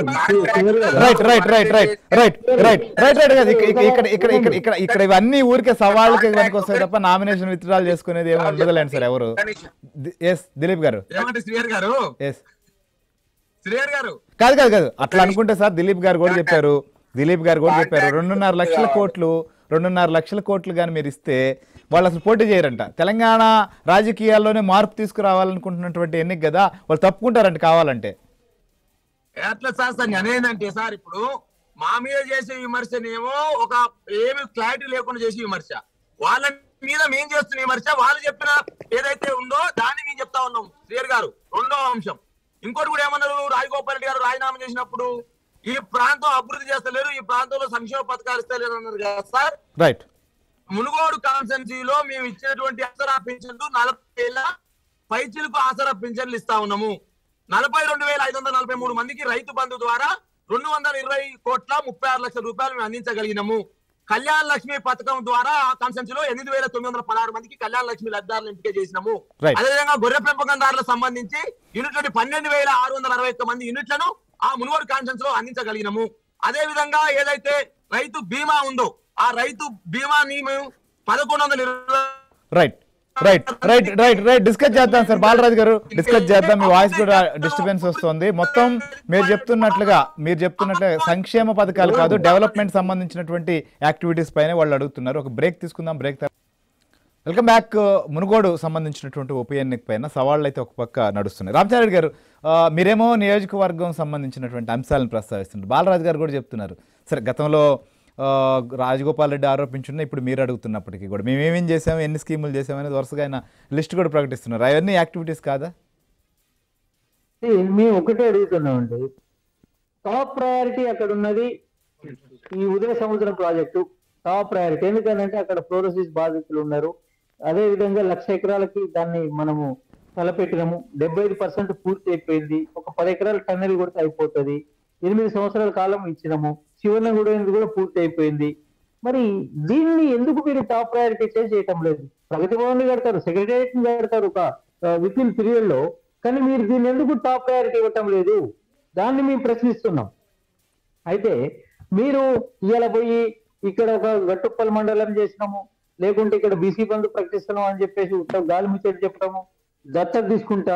Speaker 1: right right right right right right right right కదా ఇక్కడ ఇక్కడ ఇక్కడ ఇక్కడ ఇక్కడ ఇక్కడ ఇవన్నీ ఊరికే సవాళ్ళకి పనికి వస్తాయి తప్ప నామినేషన్ విత్డ్రాల్ చేసుకునేది ఏమో ఉండదులేండి సార్ ఎవరు ఎస్ దిలీప్ గారు
Speaker 4: ఏమంటే శ్రీహర్ గారు
Speaker 1: ఎస్
Speaker 4: శ్రీహర్ గారు
Speaker 1: కాదు కాదు కాదు అట్లా అనుకుంటే సార్ దిలీప్ గారు కూడా చెప్పారు దిలీప్ గారు కూడా చెప్పారు రెండున్నర లక్షల కోట్లు రెండున్నర లక్షల కోట్లు కానీ మీరు ఇస్తే వాళ్ళు అసలు పోటీ చేయరంట తెలంగాణ రాజకీయాల్లోనే మార్పు తీసుకురావాలనుకుంటున్నటువంటి ఎన్నిక కదా వాళ్ళు తప్పుకుంటారంట కావాలంటే
Speaker 4: ఎట్లా సార్ సార్ నేను ఏంటంటే సార్ ఇప్పుడు మా మీద చేసే విమర్శనేమో ఒక ఏమి క్లారిటీ లేకుండా చేసే విమర్శ వాళ్ళ మీద మేం చేస్తున్న విమర్శ వాళ్ళు చెప్పిన ఏదైతే ఉందో దాన్ని మేము చెప్తా ఉన్నాం శ్రీయర్ గారు రెండో అంశం ఇంకోటి కూడా ఏమన్నారు రాజగోపాల్ రెడ్డి గారు రాజీనామా చేసినప్పుడు ఈ ప్రాంతం అభివృద్ధి చేస్తలేరు ఈ ప్రాంతంలో సంక్షేమ పథకాలు ఇస్తలేరు అన్నారు కదా సార్
Speaker 1: రైట్
Speaker 4: మునుగోడు కాన్స్టెన్సీలో మేము ఇచ్చినటువంటి ఆసరా పింఛన్లు నలభై వేల పైచిలకు ఆసరా పింఛన్లు ఇస్తా ఉన్నాము నలభై రెండు వేల ఐదు వందల నలభై మూడు మందికి రైతు బంధు ద్వారా రెండు వందల ఇరవై కోట్ల ముప్పై ఆరు లక్షల రూపాయలు మేము అందించగలిగినాము కళ్యాణ లక్ష్మి పథకం ద్వారా ఆ కాన్స్టెన్సీలో ఎనిమిది వేల తొమ్మిది వందల పదహారు మందికి కళ్యాణ లక్ష్మి లబ్ధారులు ఎంపిక చేసినాము
Speaker 1: Right.
Speaker 4: అదేవిధంగా గొర్రె పెంపకందారులకు సంబంధించి యూనిట్లని పన్నెండు వేల ఆరు వందల అరవై ఒక్క మంది యూనిట్లను ఆ మునుగోడు కాన్ఫరెన్స్ లో అందించగలిగినాము అదే విధంగా ఏదైతే రైతు బీమా ఉందో ఆ రైతు బీమాని మేము పదకొండు వందల ఇరవై
Speaker 1: right right right right right discuss చేద్దాం సార్ బాలరాజు గారు డిస్కస్ చేద్దాం మీ వాయిస్ కూడా డిస్టర్బెన్స్ వస్తుంది మొత్తం మీరు చెప్తున్నట్లుగా మీరు చెప్తున్నట్లుగా సంక్షేమ పథకాలు కాదు డెవలప్మెంట్ సంబంధించినటువంటి యాక్టివిటీస్ పైన వాళ్ళు అడుగుతున్నారు ఒక బ్రేక్ తీసుకుందాం బ్రేక్ వెల్కమ్ బ్యాక్ మునుగోడు సంబంధించినటువంటి ఉప ఎన్నిక పైన సవాళ్ళు అయితే ఒక పక్క నడుస్తున్నాయి రామచారెడ్డి గారు ఆ, మీరేమో నియోజకవర్గం సంబంధించినటువంటి అంశాలను ప్రస్తావిస్తున్నారు బాలరాజు గారు కూడా చెప్తున్నారు సరే గతంలో ఆ, రాజగోపాల్ రెడ్డి ఆరోపించున్న ఇప్పుడు మీరు అడుగుతున్నప్పటికీ కూడా మేము ఏమేం చేసాము ఎన్ని స్కీములు చేసాము అనేది వరుసగా ఆయన లిస్ట్ కూడా ప్రకటిస్తున్నారు అవన్నీ యాక్టివిటీస్ కాదా
Speaker 2: See, మేము ఒకటే అడుగుతున్నామండి టాప్ ప్రయారిటీ అక్కడ ఉన్నది ఈ ఉదయ సముద్రం ప్రాజెక్టు టాప్ ప్రయారిటీ ఎందుకంటే అక్కడ ఫ్లోరోసిస్ బాధితులు ఉన్నారు అదే విధంగా లక్ష ఎకరాలకి దాన్ని మనము తలపెట్టినాము డెబ్బై ఐదు పర్సెంట్ పూర్తి అయిపోయింది ఒక పది ఎకరాల టన్నెల్ కొడితే అయిపోతుంది ఎనిమిది సంవత్సరాల కాలం ఇచ్చినాము శివన్న కూడా కూడా పూర్తి అయిపోయింది మరి దీన్ని ఎందుకు మీరు టాప్ ప్రయారిటీ చేసి చేయటం లేదు ప్రగతి భవన్ కడతారు సెక్రటేరియట్ కడతారు ఒక విత్ ఇన్ పీరియడ్ లో కానీ మీరు దీన్ని ఎందుకు టాప్ ప్రయారిటీ ఇవ్వటం లేదు దాన్ని మేము ప్రశ్నిస్తున్నాం అయితే మీరు ఇవాళ పోయి ఇక్కడ ఒక గట్టుప్పల్ మండలం చేసినాము లేకుంటే ఇక్కడ బీసీ బంధు ప్రకటిస్తున్నాం అని చెప్పేసి ఉత్తర గాలి ముచ్చట చెప్పడము దత్తత తీసుకుంటా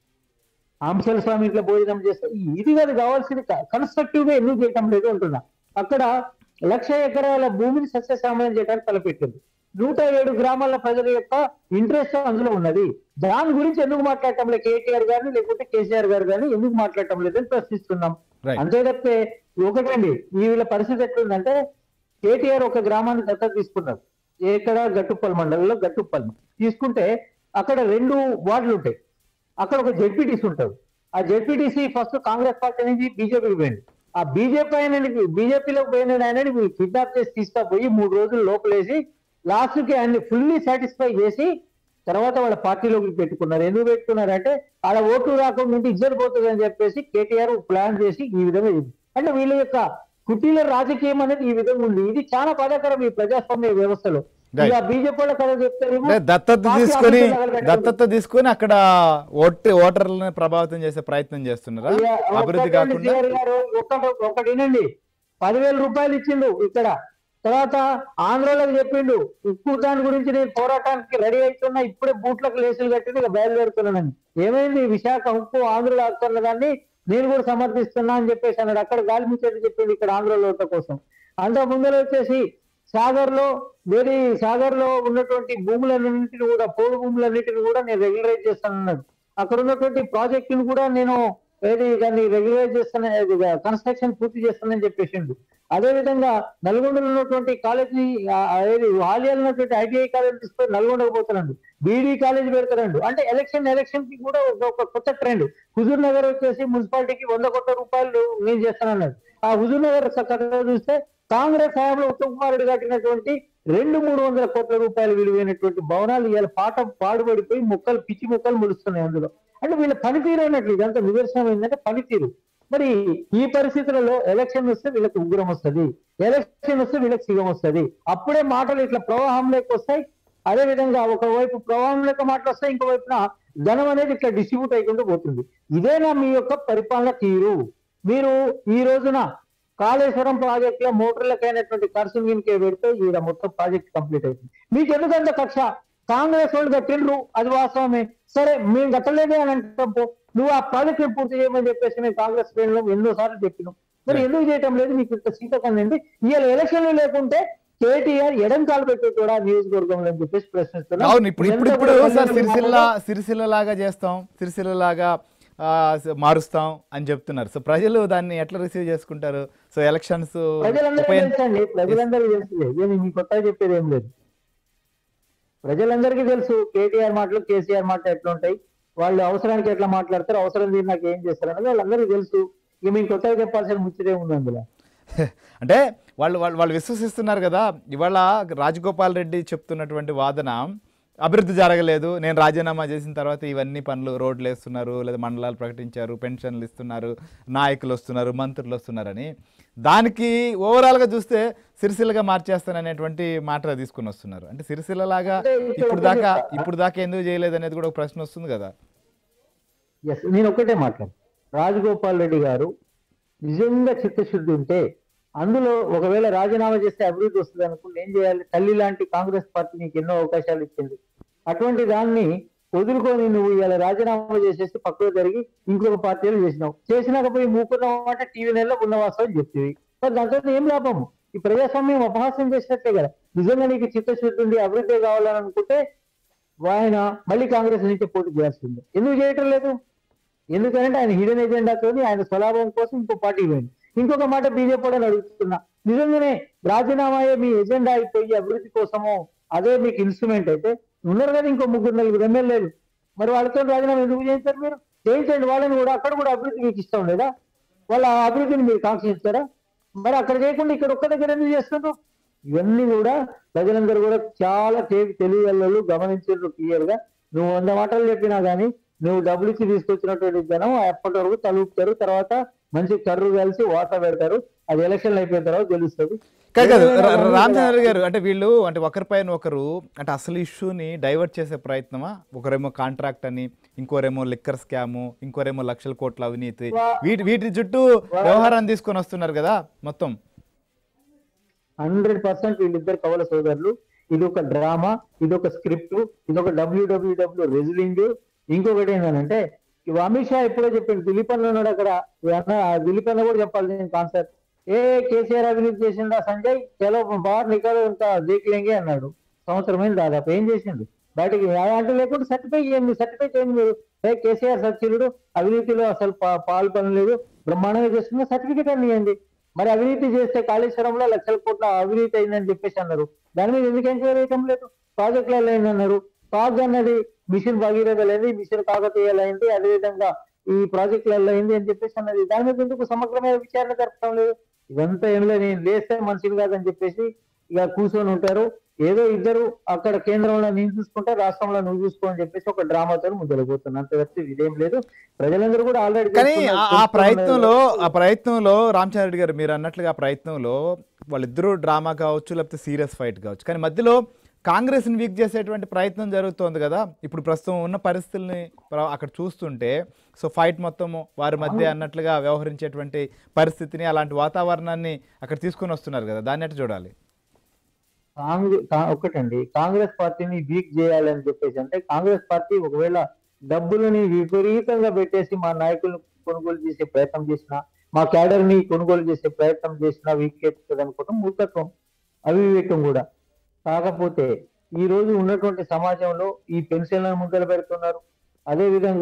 Speaker 2: అంశాల స్వామి ఇట్లా భోజనం చేస్తా ఇది కాదు కావాల్సింది కన్స్ట్రక్టివ్ గా ఎందుకు చేయటం లేదు అంటున్నా అక్కడ లక్ష ఎకరాల భూమిని సస్యశ్యామలం చేయడానికి తలపెట్టింది నూట ఏడు గ్రామాల ప్రజల యొక్క ఇంట్రెస్ట్ అందులో ఉన్నది దాని గురించి ఎందుకు మాట్లాడటం లేదు కేటీఆర్ గారిని లేకుంటే కేసీఆర్ గారు కానీ ఎందుకు మాట్లాడటం లేదని ప్రశ్నిస్తున్నాం
Speaker 1: Right.
Speaker 2: అంతే తప్పితే ఒకటండి ఈ వీళ్ళ పరిస్థితి ఎట్లుందంటే కేటీఆర్ ఒక గ్రామాన్ని దత్తత తీసుకున్నారు ఎక్కడ గట్టుప్పల్ మండలంలో గట్టుప్పల్ తీసుకుంటే అక్కడ రెండు వార్డులు ఉంటాయి అక్కడ ఒక జెడ్పీటీసీ ఉంటాడు ఆ జెడ్పీటీసీ ఫస్ట్ కాంగ్రెస్ పార్టీ నుంచి బీజేపీకి పోయింది ఆ బీజేపీ ఆయన బీజేపీలోకి పోయిన ఆయన కిడ్నాప్ చేసి తీసుకుపోయి మూడు రోజులు లోపలేసి లాస్ట్ కి ఆయన్ని ఫుల్లీ సాటిస్ఫై చేసి తర్వాత వాళ్ళ పార్టీలోకి పెట్టుకున్నారు ఎందుకు పెట్టుకున్నారు అంటే ఆడ ఓట్లు రాకుండా ఉంటే ఇజ్జత పోతుంది అని చెప్పేసి కేటీఆర్ ప్లాన్ చేసి ఈ విధంగా చేసింది. అంటే వీళ్ళ యొక్క కుటీల రాజకీయం అనేది ఈ విధంగా ఉంది ఇది చాలా బాధాకరం ఈ ప్రజాస్వామ్య వ్యవస్థలో
Speaker 1: Right.
Speaker 2: ఇక బీజేపీ వాళ్ళ కదా చెప్తారేమో
Speaker 1: అంటే దత్తత
Speaker 2: పార్టీ
Speaker 1: తీసుకొని
Speaker 2: ఆఫీసులు తగలబెట్టడం.
Speaker 1: దత్తత తీసుకొని అక్కడ ఓటు ఓటర్లను ప్రభావితం చేసే ప్రయత్నం చేస్తున్నారా
Speaker 2: అయ్యా,
Speaker 1: అభివృద్ధి
Speaker 2: ఒక్కటండి
Speaker 1: కాకుండా
Speaker 2: సిఆర్ గారు, ఒక్కటి ఒకటి వినండి పదివేల రూపాయలు ఇచ్చిండు ఇక్కడ తర్వాత ఆంధ్రలోకి చెప్పిండు ఉక్కు దాని గురించి నేను పోరాటానికి రెడీ అవుతున్నా ఇప్పుడే బూట్లకు లేసులు కట్టింది ఇక బయలుదేరుతున్నానని ఏమైంది విశాఖ ఉక్కు ఆంధ్రలో ఆడుతున్న దాన్ని నేను కూడా సమర్థిస్తున్నా అని చెప్పేసి అన్నాడు అక్కడ గాలి ముచ్చేది చెప్పిండు ఇక్కడ ఆంధ్రలో ఓట్ల కోసం అంత ముందర వచ్చేసి సాగర్ లో వేరే సాగర్ లో ఉన్నటువంటి భూములన్నింటిని కూడా పోడు భూములన్నింటిని కూడా నేను రెగ్యులరైజ్ చేస్తానన్నాడు అక్కడ ఉన్నటువంటి ప్రాజెక్టును కూడా నేను ఏది దాన్ని రెగ్యులైజ్ చేస్తానే కన్స్ట్రక్షన్ పూర్తి చేస్తానని చెప్పేసిండు అదే విధంగా నల్గొండలో ఉన్నటువంటి కాలేజీ ఏది హాలియాలో ఉన్నటువంటి ఐటీఐ కాలేజ్ తీసుకొని నల్గొండకు పోతున్నాడు బీడీ కాలేజ్ పెడతారండు అంటే ఎలక్షన్ ఎలక్షన్ కి కూడా ఒక ఒక కొత్త ట్రెండ్ హుజూర్ నగర్ వచ్చేసి మున్సిపాలిటీకి వంద కోట్ల రూపాయలు నేను చేస్తానన్నాడు ఆ హుజూర్ నగర్ చక్కగా చూస్తే కాంగ్రెస్ హయాంలో ఉత్తమ్ కుమార్ రెడ్డి కట్టినటువంటి రెండు మూడు వందల కోట్ల రూపాయలు విలువైనటువంటి భవనాలు ఇవాళ పాట పాడుబడిపోయి ముక్కలు పిచ్చి ముక్కలు ముడుస్తున్నాయి అందులో అంటే వీళ్ళ పనితీరు అన్నట్లు ఇదంతా నిదర్శనం ఏంటంటే పనితీరు మరి ఈ పరిస్థితులలో ఎలక్షన్ వస్తే వీళ్ళకి ఉగ్రం వస్తుంది ఎలక్షన్ వస్తే వీళ్ళకి సిగం వస్తుంది అప్పుడే మాటలు ఇట్లా ప్రవాహంలోకి వస్తాయి అదే విధంగా ఒకవైపు ప్రవాహంలోకి మాటలు వస్తాయి ఇంకోవైపున ధనం అనేది ఇట్లా డిస్ట్రిబ్యూట్ అయికుంటూ పోతుంది ఇదేనా మీ యొక్క పరిపాలన తీరు మీరు ఈ రోజున కాళేశ్వరం ప్రాజెక్ట్ లో మోటార్లకైనటువంటి ఖర్చు మీనికే పెడితే ఈడ మొత్తం ప్రాజెక్ట్ కంప్లీట్ అవుతుంది మీకు ఎందుకంత కక్ష కాంగ్రెస్ వాళ్ళు కట్టిండ్రు అది వాస్తవమే సరే మేము కట్టలేదే అని అంటాం పో. నువ్వు ఆ ప్రాజెక్ట్ పూర్తి చేయమని చెప్పేసి మేము కాంగ్రెస్ శ్రేణులు ఎన్నో సార్లు చెప్పినాం మరి ఎందుకు చేయటం లేదు మీకు ఇంత సీత కందండి ఇవాళ ఎలక్షన్లు లేకుంటే కేటీఆర్ ఎడం కాలు పెట్టి కూడా నియోజకవర్గంలో అని చెప్పేసి ప్రశ్నిస్తున్నా
Speaker 1: అవును ఇప్పుడు ఇప్పుడు ఇప్పుడు
Speaker 2: ఇదంతా
Speaker 1: సార్
Speaker 2: కూడా
Speaker 1: సిరిసిల్ల సిరిసిల్ల లాగా చేస్తాం సిరిసిల్ల లాగా ఆ, స- మారుస్తాం అని చెప్తున్నారు సో ప్రజలు దాన్ని ఎట్లా రిసీవ్ చేసుకుంటారు సో ఎలక్షన్స్
Speaker 2: ప్రజలందరికీ తెలుసు అండి ప్రజలందరికీ తెలుసు నేను మీ కొత్తగా చెప్పేది ఏం లేదు ప్రజలందరికీ తెలుసు కేటీఆర్ మాటలు కేసీఆర్ మాటలు ఎట్లా ఉంటాయి వాళ్ళు అవసరానికి ఎట్లా మాట్లాడతారు అవసరం తీరి నాకు ఏం చేస్తారు అనేది వాళ్ళందరికీ తెలుసు ఇక మీకు కొత్తగా చెప్పాల్సిన ముచ్చటే ఉంది అందులో
Speaker 1: అంటే వాళ్ళు వాళ్ళు వాళ్ళు విశ్వసిస్తున్నారు కదా ఇవాళ రాజగోపాల్ రెడ్డి చెప్తున్నటువంటి వాదన అభివృద్ధి జరగలేదు నేను రాజీనామా చేసిన తర్వాత ఇవన్నీ పనులు రోడ్లు వేస్తున్నారు లేదా మండలాలు ప్రకటించారు పెన్షన్లు ఇస్తున్నారు నాయకులు వస్తున్నారు మంత్రులు వస్తున్నారని దానికి ఓవరాల్గా చూస్తే సిరిసిల్లగా మార్చేస్తాననేటువంటి మాట తీసుకుని వస్తున్నారు అంటే సిరిసిల్లలాగా
Speaker 2: అంటే ఇక్కడ
Speaker 1: ఇప్పుడు దాకా
Speaker 2: ఒకటే
Speaker 1: ఇప్పుడు దాకా ఎందుకు చేయలేదు అనేది కూడా ఒక ప్రశ్న వస్తుంది కదా
Speaker 2: ఎస్ నేను ఒక్కటే మాట్లాడు రాజగోపాల్ రెడ్డి గారు నిజంగా చిత్తశుద్ధి ఉంటే అందులో ఒకవేళ రాజీనామా చేస్తే అభివృద్ధి వస్తుంది అనుకుంటే ఏం చేయాలి తల్లి లాంటి కాంగ్రెస్ పార్టీ నీకు ఎన్నో అవకాశాలు ఇచ్చింది అటువంటి దాన్ని వదులుకొని నువ్వు ఇలా రాజీనామా చేసేసి పక్కకు జరిగి ఇంకొక పార్టీలు చేసినావు చేసినాక పోయి మూకున్నావు అంటే టీవీ నెలలో ఉన్నవాసం అని చెప్తుంది మరి దాంతో ఏం లాభము ఈ ప్రజాస్వామ్యం అపహాస్యం చేసినట్టే కదా నిజంగా నీకు చిత్తశుద్ధి ఉండి అభివృద్ధి కావాలని అనుకుంటే ఆయన మళ్ళీ కాంగ్రెస్ నుంచి పోటీ చేయాల్సింది ఎందుకు చేయటం లేదు ఎందుకంటే ఆయన హిడెన్ ఎజెండాతో ఆయన స్వలాభం కోసం ఇంకో పార్టీ పోయింది ఇంకొక మాట బీజేపీ కూడా అడుగుతున్నా నిజంగానే రాజీనామాయే మీ ఎజెండా అయిపోయి అభివృద్ధి కోసము అదే మీకు ఇన్స్ట్రుమెంట్ అయితే ఉన్నారు కదా ఇంకో ముగ్గురు నలుగురు ఎమ్మెల్యేలు మరి వాళ్ళతో రాజీనామా ఎందుకు చేయించారు మీరు చేయించండి వాళ్ళని కూడా అక్కడ కూడా అభివృద్ధి మీకు ఇష్టం లేదా వాళ్ళ ఆ అభివృద్ధిని మీరు కాంక్షిస్తారా మరి అక్కడ చేయకుండా ఇక్కడ ఒక్క దగ్గర ఎందుకు చేస్తున్నారు ఇవన్నీ కూడా ప్రజలందరూ కూడా చాలా తెలివి తెలియగలరు గమనించారు క్లియర్ గా నువ్వు వంద మాటలు చెప్పినా గానీ నువ్వు డబ్బులు ఇచ్చి తీసుకొచ్చినటువంటి జనం ఎప్పటి వరకు తలుపుతారు తర్వాత మంచి కర్రు కలిసి వాటర్ పెడతారు అది ఎలక్షన్లు అయిపోయిన తర్వాత గెలుస్తుంది
Speaker 1: కాదు కాదు
Speaker 2: ఏదైనా
Speaker 1: రా-
Speaker 2: కానీ
Speaker 1: రామచంద్ర గారు అంటే వీళ్ళు అంటే ఒకరిపైన ఒకరు అంటే అసలు ఇష్యూని డైవర్ట్ చేసే ప్రయత్నమా ఒకరేమో కాంట్రాక్ట్ అని ఇంకోరేమో లిక్కర్ స్కాము ఇంకోరేమో లక్షల కోట్ల అవినీతి
Speaker 2: వా-
Speaker 1: వీటి వీటి చుట్టూ వ్యవహారాన్ని తీసుకొని వస్తున్నారు కదా మొత్తం
Speaker 2: హండ్రెడ్ పర్సెంట్ వీళ్ళిద్దరు కవల సోదరులు ఇది ఒక డ్రామా ఇది ఒక స్క్రిప్ట్ ఇది ఒక డబ్ల్యూడబ్ల్యూడబ్ల్యూ రెజ్లింగ్ ఇంకొకటి ఏంటంటే ఇవి అమిత్ షా ఎప్పుడో చెప్పిండు దిలీప్ అన్న ఉన్నాడు అక్కడ ఈ అన్న ఆ దిలీప్ అన్న కూడా చెప్పాలి నేను కాన్సెప్ట్ ఏ కేసీఆర్ అవినీతి చేసిండా సంజయ్ చలో బాగా నికాలు ఇంకా దేకులేంగే అన్నాడు సంవత్సరమైంది దాదాపు ఏం చేసిండు బయటకి అంటే లేకుంటే సర్టిఫై చేయండి సర్టిఫై చేయండి మీరు ఏ కేసీఆర్ సత్యుడు అవినీతిలో అసలు పా- పాల్పనలేదు బ్రహ్మాండంగా చేస్తున్నా సర్టిఫికేట్ అని ఇవ్వండి మరి అవినీతి చేస్తే కాళేశ్వరంలో లక్షల కోట్ల అవినీతి అయిందని చెప్పేసి అన్నారు దాని మీద ఎందుకు ఎంక్వైరీ చేయటం లేదు ప్రాజెక్టులలో అయిందన్నారు కాగ్ అన్నది మిషన్ భగీరథలైంది మిషన్ కాకతీయాలైంది అదేవిధంగా ఈ ప్రాజెక్టులలో అయింది అని చెప్పేసి అన్నది దాని మీద ఎందుకు సమగ్రమైన విచారణ జరపడం లేదు ఇదంతా ఏం లేదు నేను లేస్తే మనిషిని కాదని చెప్పేసి ఇక కూర్చొని ఉంటారు ఏదో ఇద్దరు అక్కడ కేంద్రంలో నేను చూసుకుంటే రాష్ట్రంలో నువ్వు చూసుకో అని చెప్పేసి ఒక డ్రామాతో ముందరపోతున్నా అంత తప్పితే ఇదేం లేదు ప్రజలందరూ కూడా ఆల్రెడీ
Speaker 1: కానీ ఆ- ఆ ప్రయత్నంలో ఆ ప్రయత్నంలో రామచంద్ర గారు మీరు అన్నట్లుగా ఆ ప్రయత్నంలో వాళ్ళిద్దరూ డ్రామా కావచ్చు లేకపోతే సీరియస్ ఫైట్ కావచ్చు కానీ మధ్యలో కాంగ్రెస్ని వీక్ చేసేటువంటి ప్రయత్నం జరుగుతోంది కదా ఇప్పుడు ప్రస్తుతం ఉన్న పరిస్థితుల్ని ప్ర- అక్కడ చూస్తుంటే సో ఫైట్ మొత్తం వారి మధ్య అన్నట్లుగా వ్యవహరించేటువంటి పరిస్థితిని అలాంటి వాతావరణాన్ని అక్కడ తీసుకొని వస్తున్నారు కదా దాన్ని ఎట్లా చూడాలి
Speaker 2: కాంగ్రెస్ ఒకటండి కాంగ్రెస్ పార్టీని వీక్ చేయాలని చెప్పేసి అంటే కాంగ్రెస్ పార్టీ ఒకవేళ డబ్బులని విపరీతంగా పెట్టేసి మా నాయకులను కొనుగోలు చేసే ప్రయత్నం చేసిన మా క్యాడర్ ని కొనుగోలు చేసే ప్రయత్నం చేసినా వీక్ చేస్తుంది అనుకోవటం మూర్ఖత్వం అవివేకం కూడా కాకపోతే ఈ రోజు ఉన్నటువంటి సమాజంలో ఈ పెన్షన్లను ముందర పెడుతున్నారు అదే విధంగా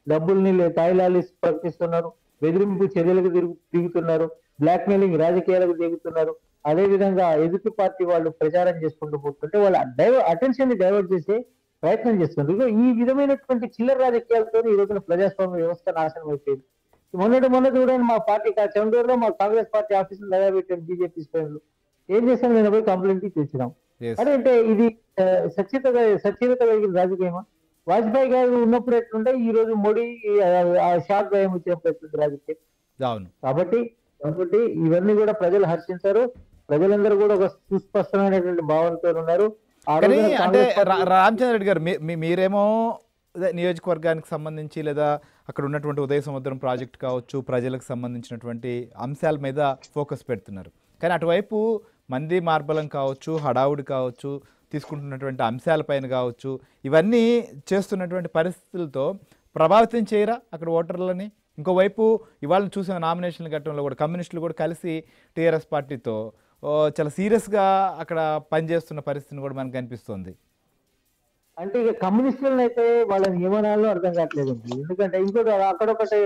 Speaker 2: డబ్బుల్ని తాయిలాలి ప్రకటిస్తున్నారు బెదిరింపు చర్యలకు తిరుగు దిగుతున్నారు బ్లాక్ మెయిలింగ్ రాజకీయాలకు దిగుతున్నారు అదే విధంగా ఎదుటి పార్టీ వాళ్ళు ప్రచారం చేసుకుంటూ పోతుంటే వాళ్ళ డైవ అటెన్షన్ ని డైవర్ట్ చేసే ప్రయత్నం చేస్తున్నారు ఇదిగో ఈ విధమైనటువంటి చిల్లర రాజకీయాలతో ఈ రోజున ప్రజాస్వామ్య వ్యవస్థ నాశనం అయిపోయింది మొన్నటి మొన్న చూడండి మా పార్టీ చెండూరులో మా కాంగ్రెస్ పార్టీ ఆఫీసులు దగా పెట్టారు బీజేపీ శ్రేణులు ఏం చేశాం నేను పోయి కంప్లైంట్ తెచ్చినాం
Speaker 1: Yes.
Speaker 2: అదే అంటే ఇది ఆ, సచ్యత సచ్యత కలిగిన రాజకీయమా వాజ్పేయి గారు ఉన్నప్పుడు ఎట్లుంటే ఈ రోజు మోడీ ఆ, ఆ షాక్ భయం వచ్చినప్పుడు ఎట్లుంది రాజకీయం
Speaker 1: అవును
Speaker 2: కాబట్టి కాబట్టి ఇవన్నీ కూడా ప్రజలు హర్షించారు ప్రజలందరూ కూడా ఒక సుస్పష్టమైనటువంటి భావనతో ఉన్నారు ఆ
Speaker 1: కానీ
Speaker 2: రోజున
Speaker 1: అంటే
Speaker 2: కాంగ్రెస్ పార్టీ-
Speaker 1: రా- రామచంద్ర రెడ్డి గారు మీ- మీ- మీరేమో అదే నియోజకవర్గానికి సంబంధించి లేదా అక్కడ ఉన్నటువంటి ఉదయ సముద్రం ప్రాజెక్ట్ కావచ్చు ప్రజలకు సంబంధించినటువంటి అంశాల మీద ఫోకస్ పెడుతున్నారు కానీ అటువైపు మంది మార్బలం కావచ్చు హడావుడి కావచ్చు తీసుకుంటున్నటువంటి అంశాలపైన కావచ్చు ఇవన్నీ చేస్తున్నటువంటి పరిస్థితులతో ప్రభావితం చేయరా అక్కడ ఓటర్లని ఇంకోవైపు ఇవాళ చూసిన నామినేషన్ల ఘట్టంలో కూడా కమ్యూనిస్టులు కూడా కలిసి టీఆర్ఎస్ పార్టీతో ఓ, చాలా సీరియస్గా అక్కడ పనిచేస్తున్న పరిస్థితిని కూడా మనకు కనిపిస్తుంది
Speaker 2: అంటే ఇక కమ్యూనిస్టులను అయితే వాళ్ళ నియమనాలు అర్థం కావట్లేదు ఎందుకంటే ఇంకోటి అక్కడ ఒకటి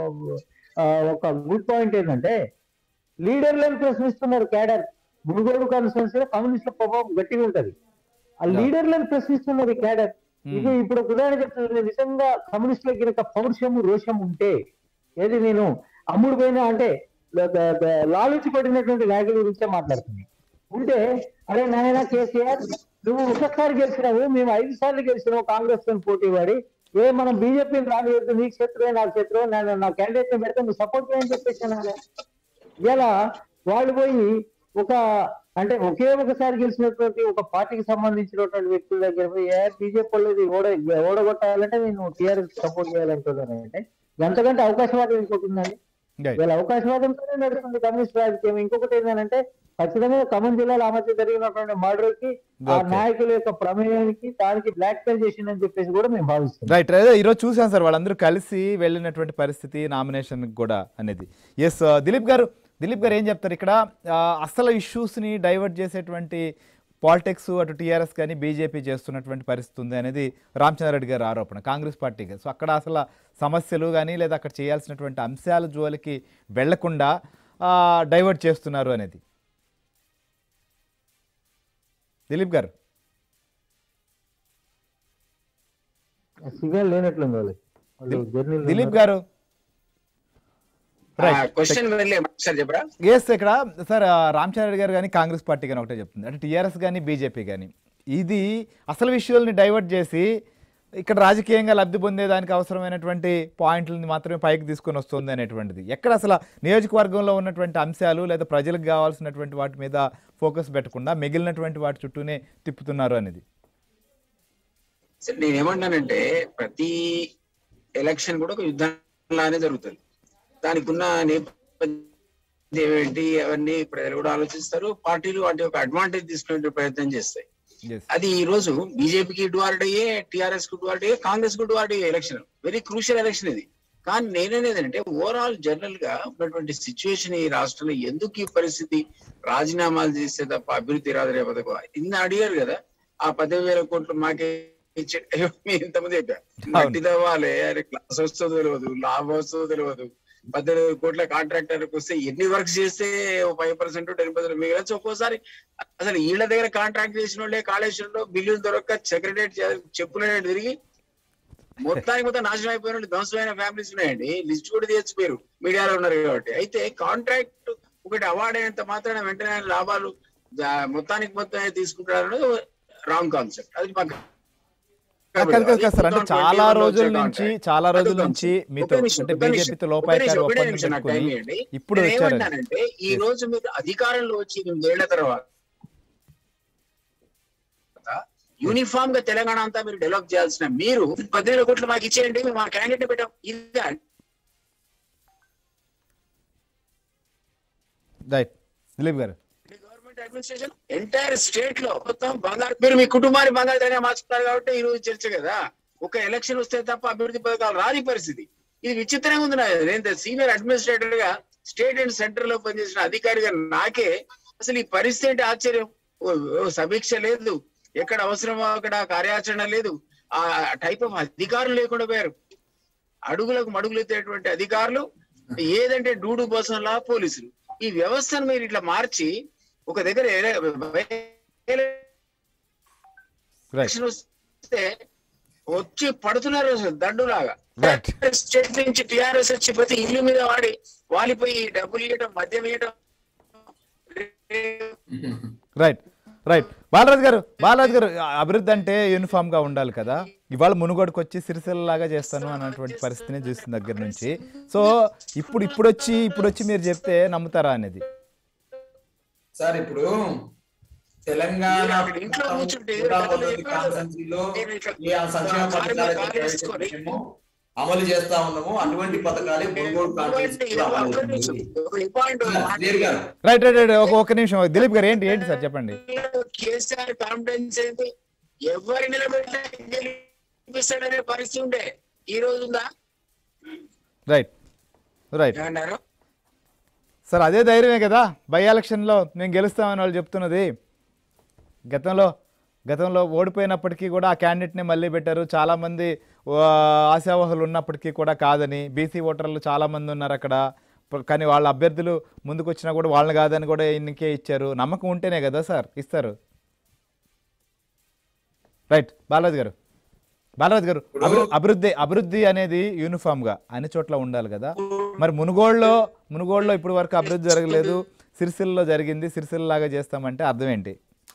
Speaker 2: ఒక గుడ్ పాయింట్ ఏంటంటే లీడర్లను ప్రశ్నిస్తున్నారు క్యాడర్ మునుగోడు కాన్స్టిట్యున్సీలో కమ్యూనిస్టుల ప్రభావం గట్టిగా ఉంటది ఆ లీడర్లను ప్రశ్నిస్తున్నారు ఈ క్యాడర్ ఇది ఇప్పుడు ఒక ఉదాహరణ చెప్తున్నారు నిజంగా కమ్యూనిస్టులకి కనుక పౌరుషము రోషం ఉంటే ఏది నేను అమ్ముడు పోయినా అంటే ల- ల- ల- లాలూచి పడినటువంటి నాయకుల గురించే మాట్లాడుతున్నాను ఉంటే అరే నాయన కేసీఆర్ నువ్వు ఒకసారి గెలిచినావు మేము ఐదు సార్లు గెలిచినావు కాంగ్రెస్ తో పోటీ పడి ఏ మనం బీజేపీని రానివద్దు నీ శత్రువే నా శత్రువు నేను నా క్యాండిడేట్ ని పెడితే నువ్వు సపోర్ట్ చేయని చెప్పేసి ఇలా వాళ్ళు పోయి ఒక అంటే ఒకే ఒకసారి గెలిచినటువంటి ఒక పార్టీకి సంబంధించినటువంటి వ్యక్తుల దగ్గర పోయి ఏ బీజేపీ వాళ్ళది ఓడ ఓడగొట్టాలంటే నేను టీఆర్ఎస్ సపోర్ట్ చేయాలంటున్నాను అంటే ఎంతకంటే అవకాశవాదం ఇంకోటి ఉందండి
Speaker 1: Right.
Speaker 2: వీళ్ళ అవకాశవాదంతోనే నడుస్తుంది కమ్యూనిస్ట్ రాజకీయం ఇంకొకటి ఏంటంటే ఖచ్చితంగా ఖమ్మం జిల్లాలో ఆ మధ్య జరిగినటువంటి మర్డర్ కి ఆ
Speaker 1: Okay.
Speaker 2: నాయకుల యొక్క ప్రమేయానికి దానికి బ్లాక్ మెయిల్ చేసిందని చెప్పేసి కూడా మేము భావిస్తున్నాం
Speaker 1: రైట్ అదే ఈరోజు చూసాం సార్ వాళ్ళందరూ కలిసి వెళ్ళినటువంటి పరిస్థితి నామినేషన్ కూడా అనేది ఎస్ దిలీప్ గారు దిలీప్ గారు ఏం చెప్తారు ఇక్కడ ఆ, అసలు ఇష్యూస్ని డైవర్ట్ చేసేటువంటి పాలిటిక్స్ అటు టీఆర్ఎస్ కానీ బీజేపీ చేస్తున్నటువంటి పరిస్థితి ఉంది అనేది రామచంద్రారెడ్డి గారి ఆరోపణ కాంగ్రెస్ పార్టీకి సో అక్కడ అసలు సమస్యలు కానీ లేదా అక్కడ చేయాల్సినటువంటి అంశాల జోలికి వెళ్లకుండా డైవర్ట్ చేస్తున్నారు అనేది దిలీప్ గారు
Speaker 2: సిగ్నల్ లేనట్లుంది వాళ్ళకి వాళ్ళు జర్నీలో
Speaker 1: దిలీప్ గారు రైట్
Speaker 3: క్వశ్చన్ వెళ్ళే ఒకసారి చెప్పరా
Speaker 1: ఎస్ ఇక్కడ సార్ రామచంద్ర గారు కానీ కాంగ్రెస్ పార్టీ కానీ ఒకటే చెప్తుంది అంటే టీఆర్ఎస్ కానీ బీజేపీ కానీ ఇది అసలు విషయాల్ని డైవర్ట్ చేసి ఇక్కడ రాజకీయంగా లబ్ధి పొందేదానికి అవసరమైనటువంటి పాయింట్లని మాత్రమే పైకి తీసుకొని వస్తుంది అనేటువంటిది ఎక్కడ అసలు నియోజకవర్గంలో ఉన్నటువంటి అంశాలు లేదా ప్రజలకు కావాల్సినటువంటి వాటి మీద ఫోకస్ పెట్టకుండా మిగిలినటువంటి వాటి చుట్టూనే తిప్పుతున్నారు అనేది
Speaker 3: సరే నేనేమంటానంటే ప్రతి ఎలక్షన్ కూడా ఒక యుద్ధంలానే జరుగుతుంది దానికి ఉన్న నేపథ్యం ఏంటి అవన్నీ ప్రజలు కూడా ఆలోచిస్తారు పార్టీలు వాటి యొక్క అడ్వాంటేజ్ తీసుకునే ప్రయత్నం చేస్తాయి
Speaker 1: ఎస్
Speaker 3: అది ఈ రోజు బీజేపీకి డువార్డ్ అయ్యే టిఆర్ఎస్ కు డువార్డ్ అయ్యే కాంగ్రెస్ కు డువార్డ్ అయ్యే ఎలక్షన్ వెరీ క్రూషియల్ ఎలక్షన్ ఇది కానీ నేనేది అంటే ఓవరాల్ జనరల్ గా ఉన్నటువంటి సిచ్యువేషన్ ఈ రాష్ట్రంలో ఎందుకు ఈ పరిస్థితి రాజీనామాలు చేస్తే తప్ప అభివృద్ధి రాదు రేపు అదొక ఇన్న అడిగారు కదా ఆ పదివేల వేల కోట్లు మాకే ఇచ్చే అయ్యో, మీ ఇంతమంది చెప్పారు మట్టి తవ్వాలి అరే క్లాస్ వస్తుందో తెలియదు లాభం వస్తుందో తెలియదు పద్దెనిమిది వేల కోట్ల కాంట్రాక్టర్కి వస్తే ఎన్ని వర్క్స్ చేస్తే ఫైవ్ పర్సెంట్ టెన్ పర్సెంట్ మిగలచ్చు ఒక్కోసారి అసలు వీళ్ళ దగ్గర కాంట్రాక్ట్ చేసిన వాళ్ళే కాళేశ్వరంలో బిల్లులు దొరక్క సెక్రటరేట్ చెప్పులనే తిరిగి మొత్తానికి మొత్తం నాశనం అయిపోయిన వాళ్ళు ధ్వంసమైన ఫ్యామిలీస్ ఉన్నాయండి లిస్ట్ కూడా తీయచ్చిపోయారు మీడియాలో ఉన్నారు కాబట్టి అయితే కాంట్రాక్ట్ ఒకటి అవార్డ్ అయినంత మాత్రాన వెంటనే ఆయన లాభాలు దా- మొత్తానికి మొత్తం తీసుకుంటారు రాంగ్ కాన్సెప్ట్ అది మాకు
Speaker 1: కాదు కాదు కాదు సార్ అంటే చాలా రోజుల నుంచి చాలా రోజుల
Speaker 3: అదొక
Speaker 1: నుంచి
Speaker 3: అంశం.
Speaker 1: మీతో
Speaker 3: ఒక్క నిమిషం,
Speaker 1: అంటే
Speaker 3: ఒక్క నిమిషం,
Speaker 1: బీజేపీతో
Speaker 3: ఒక్క
Speaker 1: లోపాయికారు
Speaker 3: నిమిషం, ఒకటే
Speaker 1: ఒప్పందం
Speaker 3: నిమిషం నాకు
Speaker 1: పెట్టుకుని
Speaker 3: టైం ఇవ్వండి.
Speaker 1: ఇప్పుడు
Speaker 3: నేను
Speaker 1: వచ్చారు
Speaker 3: ఏమంటానంటే ఈ రోజు మీరు అధికారంలో వచ్చి ఎనిమిదేళ్ల తర్వాత యూనిఫామ్ గా తెలంగాణ అంతా మీరు డెవలప్ చేయాల్సిన మీరు పదివేల కోట్లు మాకు ఇచ్చేయండి మేము మా క్యాండిడేట్ పెట్టాం ఇది
Speaker 1: రైట్ దిలీప్ గారు
Speaker 3: గవర్నమెంట్ అడ్మినిస్ట్రేషన్ ఎంటైర్ స్టేట్ లో మొత్తం బంగారు మీరు మీ కుటుంబాన్ని బంగారు తెలంగాణ మార్చుతారు కాబట్టి ఈ రోజు చర్చ కదా ఒక ఎలక్షన్ వస్తే తప్ప అభివృద్ధి పథకాలు రాని పరిస్థితి ఇది విచిత్రంగా ఉంది నా నేను సీనియర్ అడ్మినిస్ట్రేటర్ గా స్టేట్ అండ్ సెంటర్ లో పనిచేసిన అధికారిగా నాకే అసలు ఈ పరిస్థితి అంటే ఆశ్చర్యం ఓ- ఓ సమీక్ష లేదు ఎక్కడ అవసరమో అక్కడ కార్యాచరణ లేదు ఆ టైప్ ఆఫ్ అధికారం లేకుండా పోయారు అడుగులకు మడుగులెత్తేటువంటి అధికారులు ఏదంటే డూడు బసంలా పోలీసులు ఈ వ్యవస్థను మీరు ఇట్లా మార్చి ఒక దగ్గర ఎల-
Speaker 1: రైట్
Speaker 3: ఎలక్షన్ వస్తే వచ్చి పడుతున్నారు అసలు దండులాగా
Speaker 1: Right.
Speaker 3: స్టేట్ నుంచి టిఆర్ఎస్ వచ్చి ప్రతి ఇల్లు మీద వాడి వాలిపోయి డబ్బులు ఇవ్వటం మద్యం ఇవ్వటం
Speaker 1: రైట్ రైట్ బాలరాజు గారు బాలరాజు గారు ఆ అభివృద్ధి అంటే యూనిఫామ్ గా ఉండాలి కదా ఇవాళ మునుగోడుకు వచ్చి సిరిసిల్లలాగా చేస్తాను అన్నటువంటి పరిస్థితిని చూసిన దగ్గర నుంచి సో ఇప్పుడు ఇప్పుడు వచ్చి ఇప్పుడు వచ్చి మీరు చెప్తే నమ్ముతారా అనేది
Speaker 4: సార్ ఇప్పుడు తెలంగాణ
Speaker 3: మీరు అక్కడ ఇంట్లో కూర్చుంటే
Speaker 4: నూట
Speaker 3: పెద్దలు
Speaker 4: పంతొమ్మిది
Speaker 3: చెప్పారు.
Speaker 4: కాన్స్టిట్యున్సీలో
Speaker 3: నేను ఇట్లా
Speaker 4: ఏ సంక్షేమ
Speaker 3: కారు మీద
Speaker 4: పథకాలు
Speaker 3: కారు వేసుకొని
Speaker 4: ప్రవేశపెట్టామో, అమలు చేస్తా ఉన్నాము అటువంటి పథకాలే మునుగోడు కాన్స్టిట్యున్సీలో అమలు అవుతుంది.
Speaker 3: ఒక పాయింట్
Speaker 4: క్లియర్ గా
Speaker 1: రైట్ రైట్ రైట్ ఒక ఒక నిమిషం దిలీప్ గారు ఏంటి ఏంటి సార్ చెప్పండి
Speaker 3: కేసీఆర్ కాన్ఫిడెన్స్ ఏంటి ఎవరు నిలబెట్టినా గెలిపిస్తాడనే పరిస్థితి ఉండే ఈ రోజు ఉందా
Speaker 1: రైట్ రైట్
Speaker 3: ఏమన్నారు
Speaker 1: సార్ అదే ధైర్యమే కదా బై ఎలక్షన్లో మేము గెలుస్తామని వాళ్ళు చెప్తున్నది గతంలో గతంలో ఓడిపోయినప్పటికీ కూడా ఆ క్యాండిడేట్ని మళ్ళీ పెట్టారు చాలామంది ఆ, ఆశావహులు ఉన్నప్పటికీ కూడా కాదని బీసీ ఓటర్లు చాలామంది ఉన్నారు అక్కడ ప- కానీ వాళ్ళ అభ్యర్థులు ముందుకు వచ్చినా కూడా వాళ్ళని కాదని కూడా ఎన్నికే ఇచ్చారు నమ్మకం ఉంటేనే కదా సార్ ఇస్తారు రైట్ బాలాజీ గారు బాలరాజు గారు అభివృ- అభివృద్ధి అభివృద్ధి అనేది యూనిఫామ్గా అన్ని చోట్ల ఉండాలి కదా మరి మునుగోడులో మునుగోడులో ఇప్పుడు వరకు అభివృద్ధి జరగలేదు సిరిసిల్లలో జరిగింది సిరిసిల్ల లాగా చేస్తామంటే అర్థం ఏంటి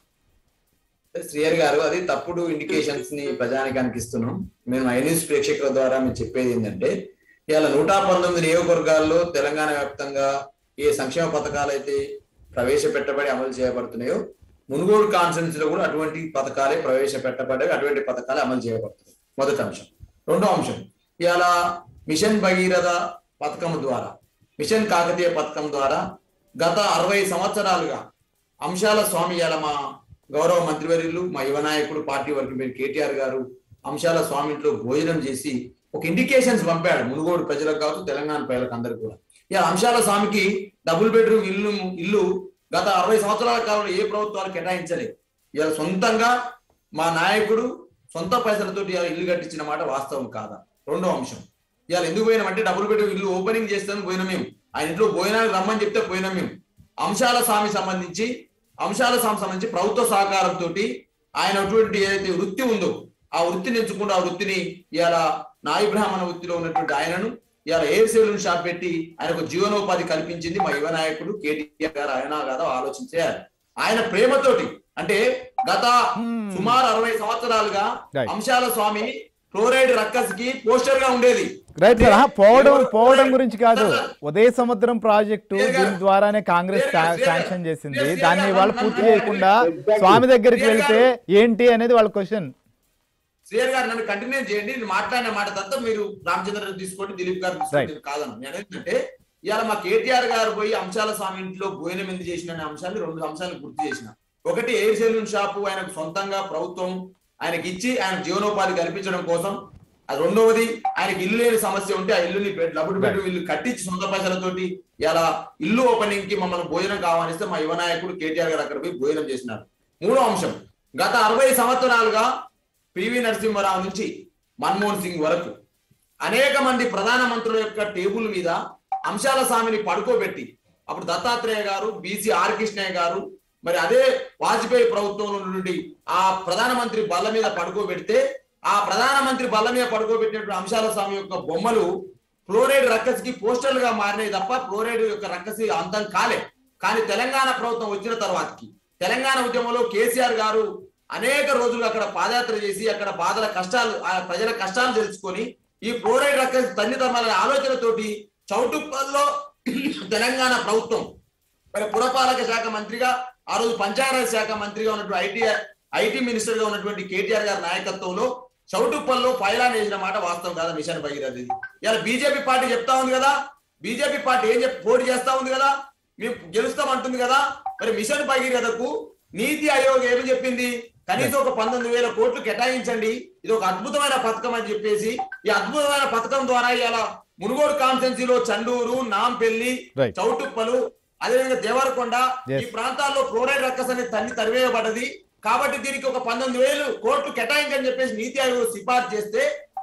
Speaker 4: శ్రీయర్ గారు అది తప్పుడు ఇండికేషన్స్ ని ప్రజానికానికి ఇస్తున్నాం మేము ఐన్యూస్ ప్రేక్షకుల ద్వారా మేము చెప్పేది ఏంటంటే ఇవాళ నూట పంతొమ్మిది నియోజకవర్గాల్లో తెలంగాణ వ్యాప్తంగా ఏ సంక్షేమ పథకాలు అయితే ప్రవేశపెట్టబడి అమలు చేయబడుతున్నాయో మునుగోడు కాన్ఫరెన్స్ లో కూడా అటువంటి పథకాలే ప్రవేశపెట్టబడి అటువంటి పథకాలే అమలు చేయబడుతున్నాయి మొదటి అంశం రెండో అంశం ఇవాళ మిషన్ భగీరథ పథకం ద్వారా మిషన్ కాకతీయ పథకం ద్వారా గత అరవై సంవత్సరాలుగా అంశాల స్వామి ఇవాళ మా గౌరవ మంత్రివర్యులు మా యువ నాయకుడు పార్టీ వర్గం పేరు కేటీఆర్ గారు అంశాల స్వామి ఇంట్లో భోజనం చేసి ఒక ఇండికేషన్స్ పంపాడు మునుగోడు ప్రజలకు కావచ్చు తెలంగాణ ప్రజలకు అందరికి కూడా ఇక అంశాల స్వామికి డబుల్ బెడ్రూమ్ ఇల్లు ఇల్లు గత అరవై సంవత్సరాల కాలంలో ఏ ప్రభుత్వాలు కేటాయించలేదు ఇవాళ సొంతంగా మా నాయకుడు సొంత పైసలతోటి ఇవాళ ఇల్లు కట్టించిన మాట వాస్తవం కాదా రెండో అంశం ఇవాళ ఎందుకు పోయినామంటే డబుల్ బెడ్రూమ్ ఇల్లు ఓపెనింగ్ చేస్తాను పోయినా మేము ఆయన ఇంట్లో భోజనానికి రమ్మని చెప్తే పోయినాం మేము అంశాల స్వామి సంబంధించి అంశాల స్వామి సంబంధించి ప్రభుత్వ సహకారంతో ఆయన అటువంటి ఏదైతే వృత్తి ఉందో ఆ వృత్తిని ఎంచుకుంటూ ఆ వృత్తిని ఇవాళ నాయి బ్రాహ్మణ వృత్తిలో ఉన్నటువంటి ఆయనను ఇవాళ ఎయిర్ సెలూన్ షాప్ పెట్టి ఆయనకు జీవనోపాధి కల్పించింది మా యువ నాయకుడు కేటీఆర్ గారు ఆయన కాదా ఆలోచించారు ఆయన ప్రేమతోటి అంటే గత సుమారు అరవై సంవత్సరాలుగా
Speaker 1: Right.
Speaker 4: అంశాల స్వామి క్లోరైడ్ రక్కస్ కి పోస్టర్ గా ఉండేది
Speaker 1: రైట్ సార్ ఆహా, పోవడం
Speaker 4: ఎవరు-
Speaker 1: పోవడం గురించి కాదు
Speaker 4: సార్, సార్.
Speaker 1: ఉదయ సముద్రం ప్రాజెక్టు
Speaker 4: క్లియర్ గా-
Speaker 1: దీని ద్వారానే కాంగ్రెస్
Speaker 4: క్లియర్ గా-
Speaker 1: శా-
Speaker 4: క్లియర్ గా-
Speaker 1: శాంక్షన్ చేసింది
Speaker 4: క్లియర్ గా
Speaker 1: దాన్ని వాళ్ళు
Speaker 4: అన్నా-
Speaker 1: పూర్తి
Speaker 4: అన్నా-
Speaker 1: చేయకుండా
Speaker 2: Exactly.
Speaker 1: స్వామి దగ్గరికి
Speaker 4: క్లియర్ గా-
Speaker 1: వెళ్తే ఏంటి అనేది వాళ్ళ క్వశ్చన్
Speaker 4: శ్రీయర్ గారు నన్ను కంటిన్యూ చేయండి నేను మాట్లాడిన మాట తర్వాత మీరు రామచంద్ర తీసుకోండి దిలీప్ గారు తీసుకోండి
Speaker 1: Right.
Speaker 4: నేను కాదను నేను ఏంటంటే ఇవాళ మా కేటీఆర్ గారు పోయి అంశాల స్వామి ఇంట్లో భోజనం ఎందుకు చేసిన అనే అంశాన్ని రెండు అంశాలు గుర్తు చేసిన ఒకటి ఎయిర్ సెలూన్ షాపు ఆయనకు సొంతంగా ప్రభుత్వం ఆయనకి ఇచ్చి ఆయన జీవనోపాధి కల్పించడం కోసం అది రెండవది ఆయనకి ఇల్లు లేని సమస్య ఉంటే ఆ ఇల్లుని బెడ్- డబుల్ బెడ్రూమ్ ఇల్లు కట్టించి సొంత పైసలతోటి ఇలా ఇల్లు ఓపెనింగ్ కి మమ్మల్ని భోజనం కావాలిస్తే మా యువ నాయకుడు కేటీఆర్ గారు అక్కడ పోయి భోజనం చేసినారు మూడో అంశం గత అరవై సంవత్సరాలుగా పివి నరసింహారావు నుంచి మన్మోహన్ సింగ్ వరకు అనేక మంది ప్రధానమంత్రుల యొక్క టేబుల్ మీద అంశాల స్వామిని పడుకోబెట్టి అప్పుడు దత్తాత్రేయ గారు బీసీ ఆర్ కృష్ణయ్య గారు మరి అదే వాజ్పేయి ప్రభుత్వంలో నుండి ఆ ప్రధానమంత్రి బల్ల మీద పడుకోబెడితే ఆ ప్రధానమంత్రి బల్ల మీద పడుకోబెట్టినటువంటి అంశాల స్వామి యొక్క బొమ్మలు ఫ్లోరైడ్ రక్కసికి పోస్టర్లుగా మారినాయి తప్ప ఫ్లోరైడ్ యొక్క రక్కసి అంతం కాలే కానీ తెలంగాణ ప్రభుత్వం వచ్చిన తర్వాతకి తెలంగాణ ఉద్యమంలో కేసీఆర్ గారు అనేక రోజులు అక్కడ పాదయాత్ర చేసి అక్కడ బాధల కష్టాలు ఆ ప్రజల కష్టాలు తెలుసుకొని ఈ ఫ్లోరైడ్ రక్కసి తల్లిదండ్రుల ఆలోచనతోటి చౌటుప్పల్లో తెలంగాణ ప్రభుత్వం మరి పురపాలక శాఖ మంత్రిగా ఆ రోజు పంచాయతీరాజ్ శాఖ మంత్రిగా ఉన్నటువంటి ఐటీ ఐటీ మినిస్టర్ గా ఉన్నటువంటి కేటీఆర్ గారి నాయకత్వంలో చౌటుప్పల్లో పైలాన్ వేసిన మాట వాస్తవం కాదా మిషన్ భగీరథ ఇలా బీజేపీ పార్టీ చెప్తా ఉంది కదా బీజేపీ పార్టీ ఏం చెప్ పోటీ చేస్తా ఉంది కదా మేము గెలుస్తాం అంటుంది కదా మరి మిషన్ భగీరథకు నీతి ఆయోగ్ ఏమి చెప్పింది కనీసం ఒక పంతొమ్మిది వేల కోట్లు కేటాయించండి ఇది ఒక అద్భుతమైన పథకం అని చెప్పేసి ఈ అద్భుతమైన పథకం ద్వారా ఇలా మునుగోడు కాన్స్టెన్సీలో చండూరు నాంపల్లి
Speaker 1: Right.
Speaker 4: చౌటుప్పలు అదేవిధంగా దేవరకొండ
Speaker 1: Yes.
Speaker 4: ఈ ప్రాంతాల్లో క్లోరైడ్ రక్కస్ అనేది తన్ని తరివేయబడ్డది కాబట్టి దీనికి ఒక పంతొమ్మిది వేలు కోట్లు కేటాయించని చెప్పేసి నీతి ఆయోగ్ సిఫార్సు చేస్తే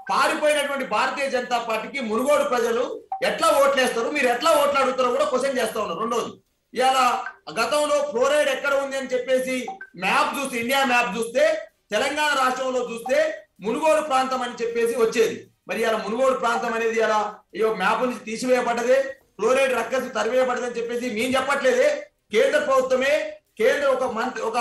Speaker 5: పారిపోయినటువంటి భారతీయ జనతా పార్టీకి మునుగోడు ప్రజలు ఎట్లా ఓట్లేస్తారు మీరు ఎట్లా ఓట్లు అడుగుతారో కూడా క్వశ్చన్ చేస్తా ఉన్నారు రెండోది ఇవాళ గతంలో ఫ్లోరైడ్ ఎక్కడ ఉంది అని చెప్పేసి మ్యాప్ చూస్తే ఇండియా మ్యాప్ చూస్తే తెలంగాణ రాష్ట్రంలో చూస్తే మునుగోడు ప్రాంతం అని చెప్పేసి వచ్చేది మరి ఇలా మునుగోడు ప్రాంతం అనేది ఇలా అయ్యో మ్యాప్ నుంచి తీసివేయబడ్డదే ఫ్లోరైడ్ రక్కసి తరివేయబడ్డది అని చెప్పేసి మేము చెప్పట్లేదే కేంద్ర ప్రభుత్వమే కేంద్ర ఒక మంత్రి ఒక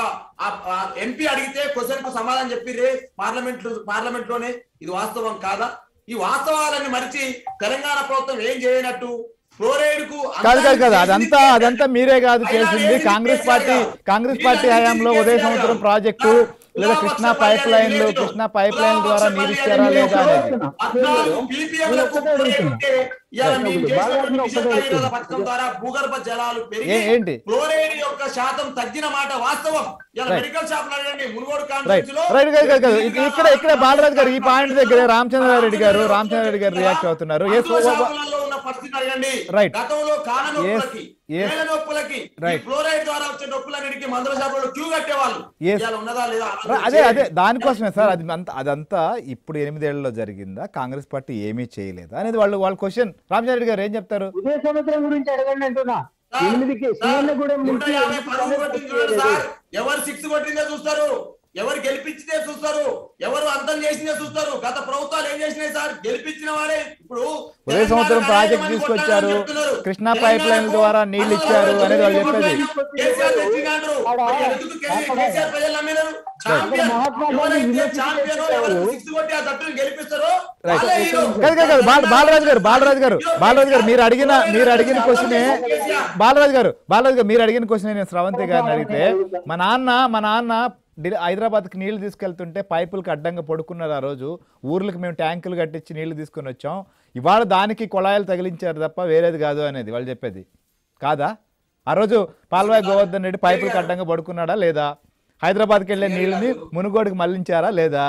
Speaker 5: ఎంపీ అడిగితే క్వశ్చన్ కు సమాధానం చెప్పిరే పార్లమెంట్ పార్లమెంట్ లోనే ఇది వాస్తవం కాదా ఈ వాస్తవాలన్నీ మరిచి తెలంగాణ ప్రభుత్వం ఏం చేయనట్టు ఫ్లోరైడ్ కు
Speaker 1: కాదు కాదు కాదు అదంతా అదంతా మీరే కాదు చేసింది కాంగ్రెస్ పార్టీ కాంగ్రెస్ పార్టీ హయాంలో ఉదయ సముద్రం ప్రాజెక్టు లేదా కృష్ణా పైప్ లైన్లు కృష్ణా పైప్ లైన్ ద్వారా నీరు ఇచ్చారా లేదా అనేది
Speaker 5: పద్నాలుగు PPM లకు ఫ్లోరైడ్ ఉంటే ఇవాళ మేము చేసినటువంటి మిషన్ భగీరథ పథకం ద్వారా భూగర్భ జలాలు పెరిగి
Speaker 1: ఏ- ఏంటి?
Speaker 5: ఫ్లోరైడ్ యొక్క శాతం తగ్గిన మాట వాస్తవం ఇలా
Speaker 1: Right.
Speaker 5: మెడికల్ షాప్ అడగండి మునుగోడు
Speaker 1: రైట్
Speaker 5: కాన్ఫరెన్స్ లో
Speaker 1: రైట్ కాదు కాదు కాదు ఇక- ఇక్కడ ఇక్కడ బాలరాజు గారు ఈ పాయింట్ దగ్గర రామచంద్రారెడ్డి గారు రామచంద్రారెడ్డి గారు రియాక్ట్ అవుతున్నారు Yes,
Speaker 5: మందుల
Speaker 1: ఓ- ఓ-
Speaker 5: షాపులలో ఉన్న పరిస్థితి అడగండి
Speaker 1: Right.
Speaker 5: గతంలో కాన నొప్పులకి
Speaker 1: yes.
Speaker 5: నేల నొప్పులకి ఈ
Speaker 1: Right.
Speaker 5: ఫ్లోరైడ్ ద్వారా వచ్చే నొప్పులన్నిటికీ మందుల షాపులలో క్యూ కట్టేవాళ్ళు
Speaker 1: Yes.
Speaker 5: ఇవాళ ఉన్నదా లేదా
Speaker 1: రా- అదే అదే దానికోసమే సార్ అది అంత అదంతా ఇప్పుడు ఎనిమిదేళ్లలో జరిగిందా కాంగ్రెస్ పార్టీ ఏమీ చేయలేదా అనేది వాళ్ళు వాళ్ళ క్వశ్చన్ రామచంద్ర గారు ఏం చెప్తారు
Speaker 2: ఉదయ సముద్రం గురించి అడగండి అంటున్నా
Speaker 5: సార్,
Speaker 2: ఎనిమిదికి
Speaker 5: సార్,
Speaker 2: శ్రీవన్నగూడెం
Speaker 5: నూట
Speaker 2: నుంచి
Speaker 5: యాభై
Speaker 2: ఎందుకు
Speaker 5: పరుగులు
Speaker 2: కాంగ్రెస్
Speaker 5: కొట్టింది
Speaker 2: పార్టీ
Speaker 5: చూడండి సార్
Speaker 2: లేదు?
Speaker 5: ఎవరు సిక్స్ కొట్టిందే చూస్తారు ఎవరు గెలిపించితే చూస్తారు ఎవరు అంతం చేసిందే చూస్తారు గత ప్రభుత్వాలు ఏం చేసినాయి సార్ గెలిపించిన వారే ఇప్పుడు
Speaker 1: ఉదయ సముద్రం
Speaker 5: తెలంగాణ
Speaker 1: ప్రాజెక్ట్
Speaker 5: రాయమని
Speaker 1: తీసుకొచ్చారు.
Speaker 5: చెప్తున్నారు.
Speaker 1: కృష్ణా పైప్ లైన్ ద్వారా నీళ్లు ఇచ్చారు అనేది వాళ్ళు చెప్పేది.
Speaker 5: కేసీఆర్ తెచ్చినాడు. మరి ఎందుకు కేసీఆర్ కేసీఆర్ ప్రజలు నమ్మినారు? ఛాంపియన్.
Speaker 2: మహాత్మా గాంధీ
Speaker 5: ఎవరైతే
Speaker 2: యూనివర్సిటీ
Speaker 5: ఛాంపియన్
Speaker 2: చేశారు.
Speaker 5: ఎవరైతే సిక్స్ కొట్టి ఆ జట్టును గెలిపిస్తారో
Speaker 1: Right.
Speaker 5: వాళ్ళే హీరో.
Speaker 1: కాదు కాదు కాదు బాల- బాలరాజు గారు బాలరాజు గారు బాలరాజు గారు మీరు అడిగిన మీరు అడిగిన క్వశ్చనే బాలరాజు గారు బాలరాజు గారు మీరు అడిగిన క్వశ్చన్ నేను స్రవంతి గారిని అడిగితే మా నాన్న మా నాన్న ఢిల్లీ- హైదరాబాద్కి నీళ్లు తీసుకెళ్తుంటే పైపులకు అడ్డంగా పడుకున్నారు ఆ రోజు ఊర్లకు మేము ట్యాంకులు కట్టించి నీళ్లు తీసుకొని వచ్చాం ఇవాళ దానికి కొళాయిలు తగిలించారు తప్ప వేరేది కాదు అనేది వాళ్ళు చెప్పేది కాదా ఆ రోజు పాల్వాయి గోవర్ధన్ రెడ్డి పైపులకు అడ్డంగా పడుకున్నాడా లేదా హైదరాబాద్కి వెళ్ళే నీళ్ళని మునుగోడుకి మళ్లించారా లేదా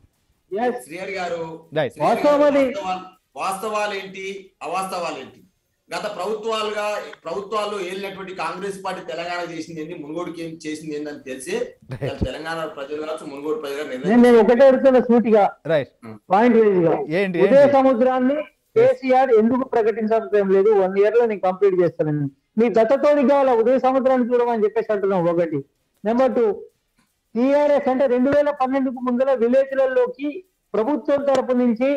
Speaker 2: Yes.
Speaker 5: శ్రీహరి గారు
Speaker 1: Right.
Speaker 5: శ్రీహరి గారు,
Speaker 2: వాస్తవాలు-
Speaker 5: వాస్తవాలు- వాస్తవాలేంటి అవాస్తవాలేంటి గత ప్రభుత్వాలుగా ప్రభుత్వాల్లో ఏలినటువంటి కాంగ్రెస్ పార్టీ తెలంగాణ చేసింది ఏంటి మునుగోడుకి ఏం చేసింది ఏంటని తెలిసి ఇవాళ తెలంగాణ ప్రజలు కావచ్చు మునుగోడు ప్రజలు కావచ్చు నిర్ణయం
Speaker 2: నేను నేను ఒకటే అడుగుతున్నా సూటిగా
Speaker 1: రైట్
Speaker 2: పాయింట్ వైజ్ గా
Speaker 1: ఏంటి
Speaker 2: ఉదయ
Speaker 1: ఏంటి
Speaker 2: సముద్రాన్ని కేసీఆర్ ఎందుకు ప్రకటించడం లేదు వన్ ఇయర్ లో నేను కంప్లీట్ చేస్తానని మీ దత్తతోడి కావాల ఉదయ సముద్రాన్ని చూడమని చెప్పేసి అంటున్నాం ఒకటి నెంబర్ టూ టిఆర్ఎస్ అంటే రెండు వేల పన్నెండుకు ముందర విలేజ్లలోకి ప్రభుత్వం తరపు నుంచి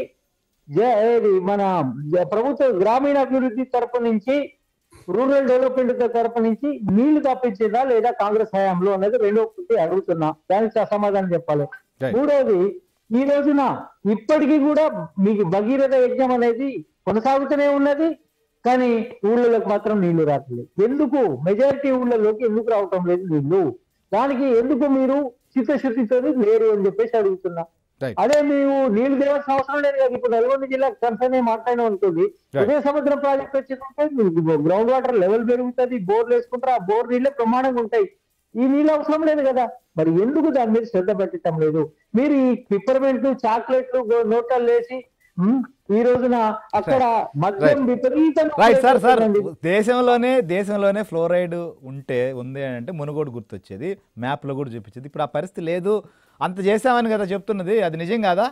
Speaker 2: జ- ఏది మన జ- ప్రభుత్వ గ్రామీణ అభివృద్ధి తరపు నుంచి రూరల్ డెవలప్మెంట్ తరపు నుంచి నీళ్లు తప్పించిందా లేదా కాంగ్రెస్ హయాంలో అనేది రెండో ఒకటి అడుగుతున్నా దానికి సమాధానం చెప్పాలి
Speaker 1: Right.
Speaker 2: మూడోది ఈ రోజున ఇప్పటికీ కూడా మీకు భగీరథ యజ్ఞం అనేది కొనసాగుతూనే ఉన్నది కానీ ఊళ్ళలోకి మాత్రం నీళ్లు రావట్లేదు ఎందుకు మెజారిటీ ఊళ్ళలోకి ఎందుకు రావటం లేదు నీళ్లు దానికి ఎందుకు మీరు చిత్తశుద్ధితో లేరు అని చెప్పేసి అడుగుతున్నా
Speaker 1: Right.
Speaker 2: అదే మీరు నీళ్లు దేవాల్సిన అవసరం లేదు కదా ఇప్పుడు నల్గొండ జిల్లా కన్సర్న్ మాట్లాడిన ఉంటుంది
Speaker 1: Right.
Speaker 2: ఉదయ సముద్రం ప్రాజెక్ట్ వచ్చిందంటే మీకు గ్రౌండ్ వాటర్ లెవెల్ పెరుగుతుంది బోర్లు వేసుకుంటారు ఆ బోర్ నీళ్ళే ప్రమాణంగా ఉంటాయి ఈ నీళ్ళు అవసరం లేదు కదా మరి ఎందుకు దాని మీద శ్రద్ధ పెట్టడం లేదు మీరు ఈ పిప్పర్మెంట్లు చాక్లెట్లు గో- నోట్లలో వేసి ఉమ్, ఈ రోజున అక్కడ మద్యం విపరీతంగా
Speaker 1: రైట్ సార్ సార్
Speaker 2: ఉపయోగిస్తున్నారండి.
Speaker 1: దేశంలోనే దేశంలోనే ఫ్లోరైడ్ ఉంటే ఉంది అని అంటే మునుగోడు గుర్తొచ్చేది మ్యాప్లో కూడా చూపించేది ఇప్పుడు ఆ పరిస్థితి లేదు అంత చేసామని కదా చెప్తున్నది అది నిజం కాదా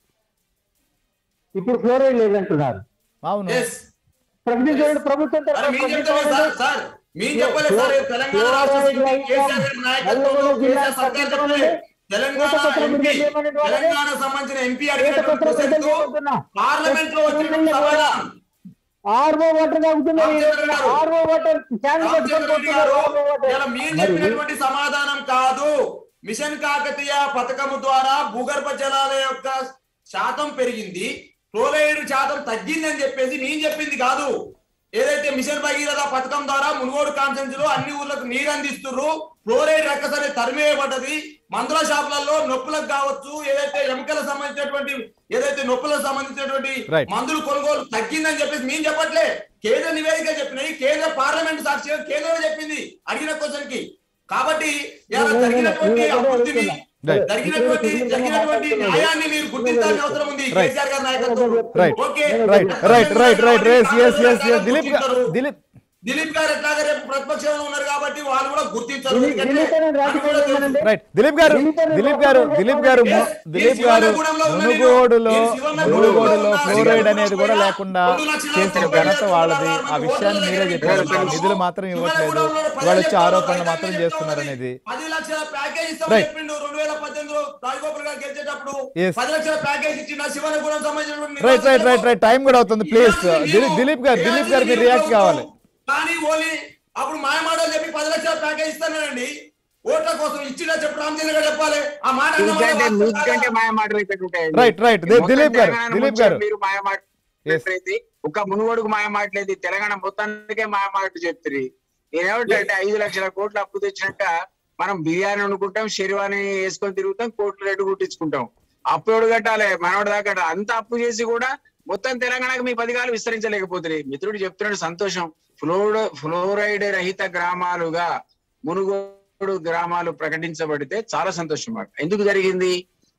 Speaker 2: ఇప్పుడు ఫ్లోరైడ్ లేదంటున్నారు
Speaker 1: అవును
Speaker 5: Yes.
Speaker 2: ప్రకటించండి ప్రభుత్వం
Speaker 5: మరి
Speaker 2: తరఫున
Speaker 5: మీరు చెప్తారే సార్ సార్ మీరు చెప్పలేదు సార్ రేపు తెలంగాణ రాష్ట్ర సమితి కేసీఆర్ గారి నాయకత్వంలో కేసీఆర్ సర్కార్ చెప్పలేదు తెలంగాణ ఎంపీ తెలంగాణ సంబంధించిన ఎంపీ అడిగినటువంటి క్వశ్చన్ కు పార్లమెంట్ లో వచ్చినటువంటి సమాధానం
Speaker 2: ఆర్ఓ వాటర్ తాగుతున్నారు ఈ రోజున.
Speaker 5: రామచంద్ర గారు.
Speaker 2: RO water can
Speaker 5: Ramachandra Reddy
Speaker 2: కొట్టుకుంటున్నారు
Speaker 5: గారు
Speaker 2: ఆర్ఓ వాటర్.
Speaker 5: ఇలా మీరు
Speaker 2: మరి
Speaker 5: చెప్పినటువంటి సమాధానం కాదు మిషన్ కాకతీయ పథకము ద్వారా భూగర్భ జలాల యొక్క శాతం పెరిగింది ఫ్లోరైడ్ శాతం తగ్గింది అని చెప్పేసి నేను చెప్పింది కాదు ఏదైతే మిషన్ భగీరథ పథకం ద్వారా మునుగోడు కాన్ఫరెన్స్ లో అన్ని ఊర్లకు నీరు అందిస్తున్నారు ఫ్లోరైడ్ రక్కసనే తరిమేయబడ్డది మందుల షాపులలో నొప్పులకు కావచ్చు ఏదైతే ఎముకలకు సంబంధించినటువంటి ఏదైతే నొప్పులకు సంబంధించినటువంటి
Speaker 1: Right.
Speaker 5: మందులు కొనుగోలు తగ్గిందని చెప్పేసి మేము చెప్పట్లే కేంద్ర నివేదిక చెప్పినాయి కేంద్ర పార్లమెంట్ సాక్షిగా కేంద్రం చెప్పింది అడిగిన క్వశ్చన్ కి కాబట్టి ఇలా జరిగినటువంటి అభివృద్ధిని
Speaker 1: Right.
Speaker 5: జరిగినటువంటి జరిగినటువంటి న్యాయాన్ని మీరు గుర్తించాల్సిన అవసరం ఉంది
Speaker 1: Right.
Speaker 5: కేసీఆర్ గారి నాయకత్వం
Speaker 1: right
Speaker 5: okay
Speaker 1: right right right right right yes yes yes Dilip గా- దిలీప్
Speaker 5: దిలీప్ గారు ఎట్లాగా రేపు ప్రతిపక్షంలో ఉన్నారు కాబట్టి వాళ్ళు కూడా గుర్తించారు
Speaker 2: దిలీప్-
Speaker 5: ఎందుకంటే
Speaker 2: దిలీప్ గారు రాజకీయాల్లో
Speaker 5: మనకు కూడా
Speaker 2: ఉన్నారండి.
Speaker 1: రైట్ దిలీప్ గారు
Speaker 2: దిలీప్ గారు
Speaker 1: దిలీప్ గారు దిలీప్ గారు ము-
Speaker 5: Yes,
Speaker 1: దిలీప్
Speaker 5: yes,
Speaker 1: గారు
Speaker 5: శివన్నగూడెంలో ఉన్న
Speaker 1: మునుగోడులో
Speaker 5: నేను శివన్నగూడెంలో
Speaker 1: మునుగోడులో
Speaker 5: ఉన్న
Speaker 1: ఫ్లోరైడ్
Speaker 5: శివన్నగూడెంలో
Speaker 1: అనేది కూడా
Speaker 5: పోయినా
Speaker 1: లేకుండా
Speaker 5: రెండు లక్షల
Speaker 1: చేసిన
Speaker 5: తొంభై
Speaker 1: ఘనత
Speaker 5: వేల
Speaker 1: వాళ్ళది
Speaker 5: మంది
Speaker 1: ఆ విషయాన్ని
Speaker 5: ఓట్ల
Speaker 1: మీరే
Speaker 5: దగ్గర
Speaker 1: చెప్పారు
Speaker 5: ప్రజలు
Speaker 1: నిధులు మాత్రం ఇవ్వట్లేదు
Speaker 5: శివన్నగూడెంలో ప్రజలు
Speaker 1: వాళ్ళు వచ్చి
Speaker 5: చెప్తారు,
Speaker 1: ఆరోపణలు
Speaker 5: రైతు
Speaker 1: మాత్రం
Speaker 5: చెప్తా
Speaker 1: చేస్తున్నారు
Speaker 5: ఉన్నది.
Speaker 1: అనేది
Speaker 5: పది లక్షల ప్యాకేజ్ ఇస్తామని
Speaker 1: Right.
Speaker 5: చెప్పిండు రెండు వేల పద్దెనిమిదిలో రాజగోపాల్ గారు గెలిచేటప్పుడు
Speaker 1: Yes.
Speaker 5: పది లక్షల ప్యాకేజ్ ఇచ్చిన శివనగూడెం సంబంధించిన
Speaker 1: right right right right time కూడా అవుతుంది ప్లీజ్ దిలీప్ దిలీప్ గారు దిలీప్ గారు మీరు రియాక్ట్ కావాలి
Speaker 5: కానీ ఓన్లీ అప్పుడు మాయమాటలు చెప్పి పది లక్షల ప్యాకేజ్ ఇస్తానండి ఓట్ల కోసం ఇచ్చిన చెప్పు రామచంద్ర గారు చెప్పాలి ఆ మాట అన్న మాట
Speaker 3: మీకంటే
Speaker 5: వాస్తవం
Speaker 3: మీకంటే
Speaker 5: కాదా?
Speaker 3: మాయ మాటలు ఇక్కడ ఉంటాయండి.
Speaker 1: రైట్ రైట్
Speaker 3: మొత్తం
Speaker 1: దిలీప్ గారు
Speaker 3: తెలంగాణ
Speaker 1: దిలీప్
Speaker 3: ముంచే
Speaker 1: గారు
Speaker 3: మీరు మాయ మాట్లాడేది ఒక మునుగోడుకు మాయ మాటలేదు తెలంగాణ మొత్తానికే మాయ మాటలు చెప్తారు నేనేమంటే ఐదు లక్షల కోట్లు అప్పు తెచ్చినట్ట మనం బిర్యానీ వండుకుంటాం శరీరాన్ని వేసుకొని తిరుగుతాం కోట్లు రేటు కుట్టించుకుంటాం అప్పు ఎవడు కట్టాలి మనవాడు దాకా కట్టాలి. అంత అప్పు చేసి కూడా మొత్తం తెలంగాణకు మీ పథకాలు విస్తరించలేకపోతున్నాయి మిత్రుడు చెప్తున్నాడు సంతోషం ఫ్లోరైడ్ ఫ్లోరైడ్ రహిత గ్రామాలుగా మునుగోడు గ్రామాలు ప్రకటించబడితే చాలా సంతోషం మాట ఎందుకు జరిగింది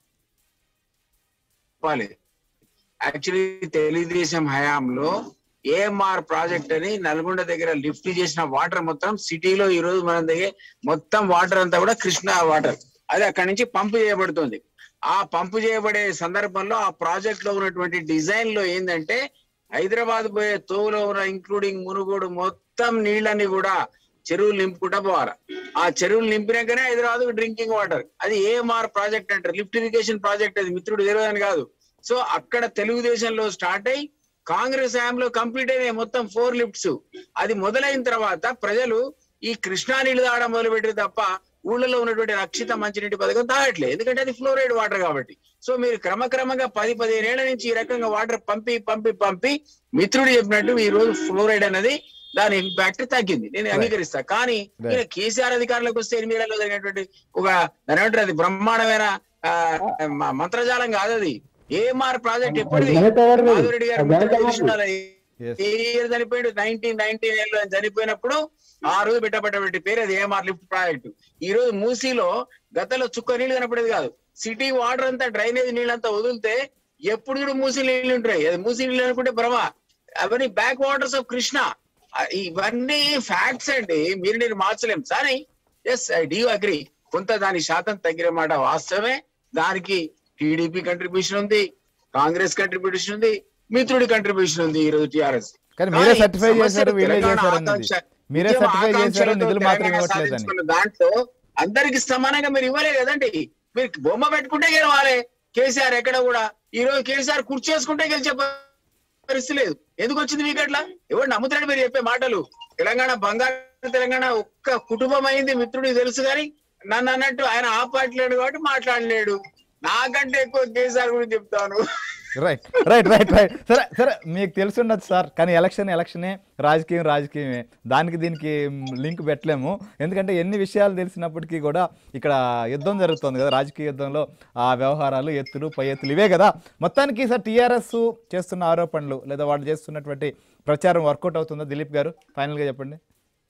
Speaker 3: చెప్పాలి యాక్చువల్లీ తెలుగుదేశం హయాంలో ఏఎంఆర్ ప్రాజెక్ట్ అని నల్గొండ దగ్గర లిఫ్ట్ చేసిన వాటర్ మొత్తం సిటీలో ఈ రోజు మన దగ్గర మొత్తం వాటర్ అంతా కూడా కృష్ణా వాటర్ అది అక్కడి నుంచి పంపు చేయబడుతుంది ఆ పంపు చేయబడే సందర్భంలో ఆ ప్రాజెక్ట్ లో ఉన్నటువంటి డిజైన్ లో ఏంటంటే హైదరాబాద్ పోయే తోవులో ఉన్న ఇంక్లూడింగ్ మునుగోడు మొత్తం నీళ్ళని కూడా చెరువులు నింపుకుంటా పోవాలి ఆ చెరువులు నింపినాకనే హైదరాబాద్ డ్రింకింగ్ వాటర్ అది ఏఎంఆర్ ప్రాజెక్ట్ అంటారు లిఫ్ట్ ఇరిగేషన్ ప్రాజెక్ట్ అది మిత్రుడు తెలియదని కాదు సో అక్కడ తెలుగుదేశంలో స్టార్ట్ అయ్యి కాంగ్రెస్ హయాంలో కంప్లీట్ అయినాయి మొత్తం ఫోర్ లిఫ్ట్స్ అది మొదలైన తర్వాత ప్రజలు ఈ కృష్ణా నీళ్లు తాగడం మొదలు పెట్టారు తప్ప ఊళ్ళలో ఉన్నటువంటి రక్షిత మంచినీటి పథకం తాగట్లేదు ఎందుకంటే అది ఫ్లోరైడ్ వాటర్ కాబట్టి సో మీరు క్రమక్రమంగా పది పదిహేను ఏళ్ల నుంచి ఈ రకంగా వాటర్ పంపి పంపి పంపి మిత్రుడు చెప్పినట్టు ఈ రోజు ఫ్లోరైడ్ అనేది దాని ఇంపాక్ట్ తగ్గింది నేను అంగీకరిస్తా కానీ
Speaker 1: Right.
Speaker 3: ఈయన కేసీఆర్ అధికారులకు వస్తే ఎనిమిది ఏళ్లలో జరిగినటువంటి ఒక దాని ఏమంటారు అది బ్రహ్మాండమైన ఆ, మ- మంత్రజాలం కాదు అది ఏఎంఆర్ ప్రాజెక్ట్ ఎప్పటిది
Speaker 2: ఘనత ఎవరిది?
Speaker 3: మాధురెడ్డి గారు
Speaker 2: ఆ ఘనత
Speaker 3: తెలిసి
Speaker 2: ఎవరిది?
Speaker 3: ఉండాలి.
Speaker 1: Yes.
Speaker 3: ఏ ఇయర్ చనిపోయాడు నైన్టీన్ నైన్టీన్ లో ఆయన చనిపోయినప్పుడు ఆ రోజు పెట్టబడ్డటువంటి పేరు అది ఏఎంఆర్ లిఫ్ట్ ప్రాజెక్ట్ ఈ రోజు మూసీలో గతంలో చుక్క నీళ్లు కనపడేది కాదు సిటీ వాటర్ అంతా డ్రైనేజ్ నీళ్ళంతా వదిలితే ఎప్పుడు చూడు మూసీ నీళ్లు ఉంటాయి అది మూసీ నీళ్ళు అనుకుంటే భ్రమ అవన్నీ బ్యాక్ వాటర్స్ ఆఫ్ కృష్ణ ఆ, ఇవన్నీ ఫ్యాక్ట్స్ అండి మీరు నేను మార్చలేం సరే ఎస్ ఐ డూ అగ్రి కొంత దాని శాతం తగ్గిన మాట వాస్తవమే దానికి టీడీపీ కంట్రిబ్యూషన్ ఉంది కాంగ్రెస్ కంట్రిబ్యూషన్ ఉంది మిత్రుడి కంట్రిబ్యూషన్ ఉంది ఈ రోజు టిఆర్ఎస్
Speaker 1: కానీ మీరే certify చేశారు, వీళ్ళే చేశారు అన్నది. మీరే certify చేశారు, నిధులు మాత్రం ఇవ్వట్లేదని.
Speaker 3: దాంట్లో అందరికి సమానంగా మీరు ఇవ్వలే కదండి మీరు బొమ్మ పెట్టుకుంటే గెలవాలి కేసీఆర్ ఎక్కడ కూడా ఈ రోజు కేసీఆర్ కుర్చీ చేసుకుంటే గెలిచే పరిస్థితి లేదు ఎందుకు వచ్చింది మీకు అట్లా ఎవరు నమ్ముతాడు మీరు చెప్పే మాటలు తెలంగాణ బంగారు తెలంగాణ ఒక్క కుటుంబం అయింది మిత్రుడికి తెలుసు కానీ నన్ను అన్నట్టు ఆయన ఆ పార్టీలేడు కాబట్టి మాట్లాడలేడు నాకంటే ఎక్కువ కేసీఆర్ గురించి చెప్తాను
Speaker 1: రైట్ రైట్ రైట్ రైట్ సరే సరే మీకు తెలిసి ఉండదు సార్ కానీ ఎలక్షన్ ఎలక్షనే రాజకీయం రాజకీయమే దానికి దీనికి లింక్ పెట్టలేము ఎందుకంటే ఎన్ని విషయాలు తెలిసినప్పటికీ కూడా ఇక్కడ యుద్ధం జరుగుతుంది కదా రాజకీయ యుద్ధంలో ఆ వ్యవహారాలు ఎత్తులు పై ఎత్తులు ఇవే కదా మొత్తానికి సార్ టీఆర్ఎస్ చేస్తున్న ఆరోపణలు లేదా వాళ్ళు చేస్తున్నటువంటి ప్రచారం వర్కౌట్ అవుతుందా దిలీప్ గారు ఫైనల్గా చెప్పండి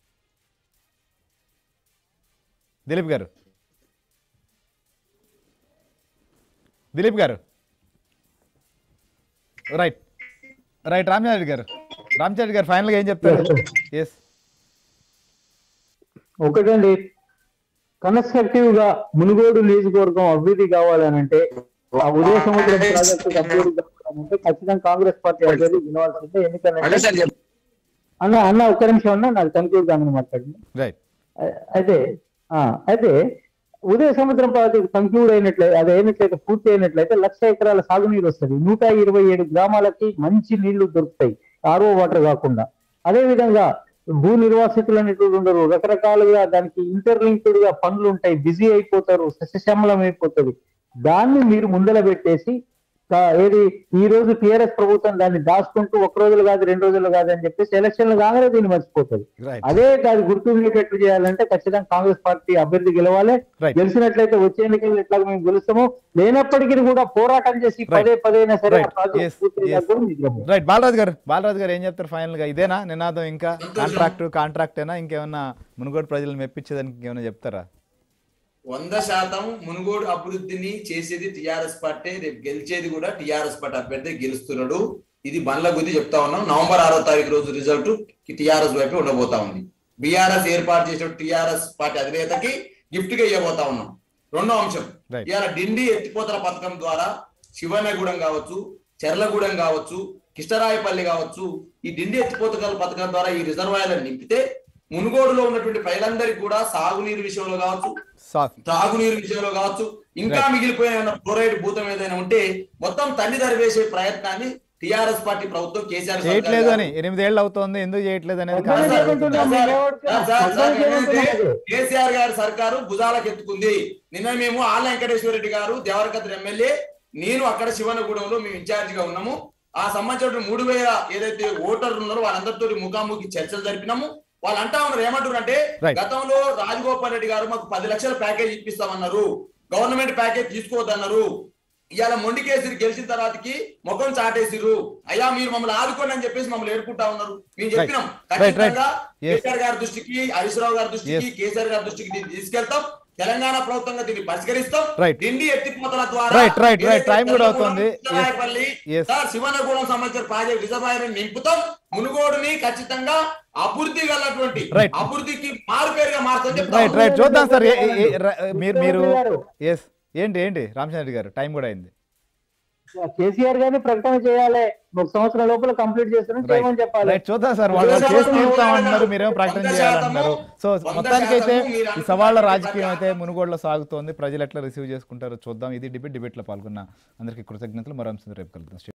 Speaker 1: దిలీప్ గారు దిలీప్ గారు రైట్ రైట్ రామచారి గారు రామచారి గారు ఫైనల్ గా ఏం చెప్తారు ఎస్
Speaker 2: ఒకటండి కన్స్ట్రక్టివ్ గా మునుగోడు నియోజకవర్గం అభివృద్ధి కావాలనంటే ఆ ఉదయ సముద్రం ప్రాజెక్టు అభివృద్ధి కావాలంటే ఖచ్చితంగా కాంగ్రెస్ పార్టీ అభ్యర్థి వినవాల్సిందే
Speaker 3: అంటే
Speaker 2: ఎందుకంటే
Speaker 3: సార్ చెప్ప-
Speaker 2: అన్న అన్న ఒక్క నిమిషం అన్న నాకు కన్క్లూడ్ కామని మాట్లాడింది
Speaker 1: రైట్
Speaker 2: అయితే ఆ, అయితే ఉదయ సముద్రం ప్రాజెక్ట్ కంక్లూడ్ అయినట్లయితే అది అయినట్లయితే పూర్తి అయినట్లయితే లక్ష ఎకరాల సాగునీరు వస్తుంది నూట ఇరవై ఏడు గ్రామాలకి మంచి నీళ్లు దొరుకుతాయి ఆర్ఓ వాటర్ కాకుండా అదే విధంగా భూ నిర్వాసితులు అనేటువంటి ఉండరు రకరకాలుగా దానికి ఇంటర్లింక్డ్ గా పనులు ఉంటాయి బిజీ అయిపోతారు సస్యశ్యామలం అయిపోతుంది దాన్ని మీరు ముందల పెట్టేసి కా- ఏది ఈ రోజు టిఆర్ఎస్ ప్రభుత్వం దాన్ని దాచుకుంటూ ఒక రోజులు కాదు రెండు రోజులు కాదు అని చెప్పేసి ఎలక్షన్లు కాగానే దీన్ని మర్చిపోతుంది
Speaker 1: రైట్
Speaker 2: అదే కాదు గుర్తుండేటట్టు చేయాలంటే ఖచ్చితంగా కాంగ్రెస్ పార్టీ అభ్యర్థి గెలవాలి
Speaker 1: Right.
Speaker 2: గెలిచినట్లయితే వచ్చే ఎన్నికలు ఎట్లా మేము గెలుస్తాము లేనప్పటికీ కూడా పోరాటం చేసి
Speaker 1: Right.
Speaker 2: పదే పదైనా సరే ఆ
Speaker 1: Right.
Speaker 2: ప్రాజెక్ట్
Speaker 1: Yes,
Speaker 2: పూర్తి
Speaker 1: yes.
Speaker 2: అయ్యాక కూడా నిద్రపోము.
Speaker 1: రైట్ బాలరాజు గారు బాలరాజు గారు ఏం చెప్తారు ఫైనల్ గా ఇదేనా నినాదం ఇంకా కాంట్రాక్ట్ కాంట్రాక్ట్ అయినా ఇంకేమన్నా మునుగోడు ప్రజలు మెప్పించేదానికి ఇంకేమైనా చెప్తారా
Speaker 5: వంద శాతం మునుగోడు అభివృద్ధిని చేసేది టిఆర్ఎస్ పార్టీ రేపు గెలిచేది కూడా టిఆర్ఎస్ పార్టీ అభ్యర్థి గెలుస్తున్నాడు ఇది బండ్ల గుద్ది చెప్తా ఉన్నాం నవంబర్ ఆరో తారీఖు రోజు రిజల్ట్ టిఆర్ఎస్ వైపు ఉండబోతా ఉంది బీఆర్ఎస్ ఏర్పాటు చేసిన టిఆర్ఎస్ పార్టీ అధినేతకి గిఫ్ట్ గా ఇవ్వబోతా ఉన్నాం రెండో అంశం
Speaker 1: Right.
Speaker 5: ఇవాళ డిండి ఎత్తిపోతల పథకం ద్వారా శివనగూడెం కావచ్చు చెర్లగూడెం కావచ్చు కిష్టరాయపల్లి కావచ్చు ఈ డిండి ఎత్తిపోతల పథకం ద్వారా ఈ రిజర్వాయర్లను నింపితే మునుగోడులో ఉన్నటువంటి ప్రజలందరికీ కూడా సాగునీరు విషయంలో కావచ్చు
Speaker 1: సా-
Speaker 5: తాగునీరు విషయంలో కావచ్చు ఇంకా మిగిలిపోయిన ఏమైనా ఫ్లోరైడ్ భూతం ఏదైనా ఉంటే మొత్తం తల్లి దరివేసే ప్రయత్నాన్ని టిఆర్ఎస్ పార్టీ ప్రభుత్వం కేసీఆర్ సర్కార్
Speaker 1: చేయట్లేదు
Speaker 5: గారు-
Speaker 1: అని ఎనిమిదేళ్ళు అవుతోంది ఎందుకు చేయట్లేదు అనేది
Speaker 2: అర్థం
Speaker 1: కారణం
Speaker 2: చేసుకుంటున్నాం.
Speaker 1: అడుగుతున్నాను.
Speaker 5: సార్, సార్, సార్, సార్,
Speaker 2: అర్థం
Speaker 5: ఏంటంటే
Speaker 2: చేసుకుంటున్నాం.
Speaker 5: కేసీఆర్ గారి సర్కారు భుజాలకు ఎత్తుకుంది నిన్న మేము ఆళ్ళ వెంకటేశ్వర రెడ్డి గారు దేవరకద్ర ఎమ్మెల్యే నేను అక్కడ శివనగూడెంలో మేము ఇన్ఛార్జ్ గా ఉన్నాము ఆ సంబంధించిన మూడు వేల ఏదైతే ఓటర్లు ఉన్నారో వాళ్ళందరితో ముఖాముఖి చర్చలు జరిపినాము వాళ్ళు అంటా ఉన్నారు ఏమంటారు అంటే
Speaker 1: Right.
Speaker 5: గతంలో రాజగోపాల్ రెడ్డి గారు మాకు పది లక్షల ప్యాకేజ్ ఇప్పిస్తామన్నారు గవర్నమెంట్ ప్యాకేజ్ తీసుకోవద్దన్నారు ఇవాళ మొండి కేసరి గెలిచిన తర్వాతకి ముఖం చాటేసిరు అయ్యా మీరు మమ్మల్ని ఆదుకోండి అని చెప్పేసి మమ్మల్ని ఏడుకుంటా ఉన్నారు మేము చెప్పినాం
Speaker 1: Right, right.
Speaker 5: ఖచ్చితంగా
Speaker 1: Yes.
Speaker 5: కేసీఆర్ గారి దృష్టికి హరీష్ రావు గారి దృష్టికి
Speaker 1: Yes.
Speaker 5: కేసీఆర్ గారి దృష్టికి దీన్ని తీసుకెళ్తాం తెలంగాణ ప్రభుత్వంగా దీన్ని పరిష్కరిస్తాం
Speaker 1: Right.
Speaker 5: డిండి ఎత్తిపోతల ద్వారా
Speaker 1: Right, right, right.
Speaker 5: ఏదైతే
Speaker 1: Time కూడా
Speaker 5: తెల్లగూడెం,
Speaker 1: అవుతోంది. Yes.
Speaker 5: Chinnarayapalli,
Speaker 1: Yes.
Speaker 5: Sir Shivanagudem సంబంధించిన ప్రాజెక్ట్ రిజర్వాయర్ నింపుతాం మునుగోడుని ఖచ్చితంగా అభివృద్ధి గలటువంటి
Speaker 1: Right.
Speaker 5: అభివృద్ధికి మారు పేరుగా మారుతాం చెప్తాం.
Speaker 1: రైట్ రైట్ చూద్దాం సార్ ఏ- ఏ- ఏ- ర- మీరు మీరు
Speaker 2: ముఖ్యమంత్రి గారు.
Speaker 1: ఎస్ ఏంటి ఏంటి రామచంద్ర గారు టైం కూడా అయింది
Speaker 2: కేసీఆర్ గారిని ప్రకటన చేయాలి ఒక సంవత్సరం లోపల కంప్లీట్ చేస్తారని
Speaker 1: రైట్
Speaker 2: చేయమని చెప్పాలి
Speaker 1: రైట్ చూద్దాం సార్ వాళ్ళు
Speaker 5: వంద
Speaker 1: చేసి
Speaker 5: శాతం
Speaker 1: తీరుతామంటున్నారు మీరేమో
Speaker 5: వంద
Speaker 1: ప్రకటన
Speaker 5: శాతము,
Speaker 1: చేయాలంటున్నారు సో
Speaker 5: వంద
Speaker 1: మొత్తానికి అయితే
Speaker 5: శాతము మీరు
Speaker 1: ఈ సవాళ్ళ
Speaker 5: అనుకున్నటువంటి
Speaker 1: రాజకీయం అయితే
Speaker 5: ప్రకారం
Speaker 1: మునుగోడులో సాగుతోంది ప్రజలు ఎట్లా రిసీవ్ చేసుకుంటారో చూద్దాం ఇది డిబేట్ డిబేట్లో పాల్గొన్న అందరికీ కృతజ్ఞతలు మరో అంశం రేపు కలుద్దాం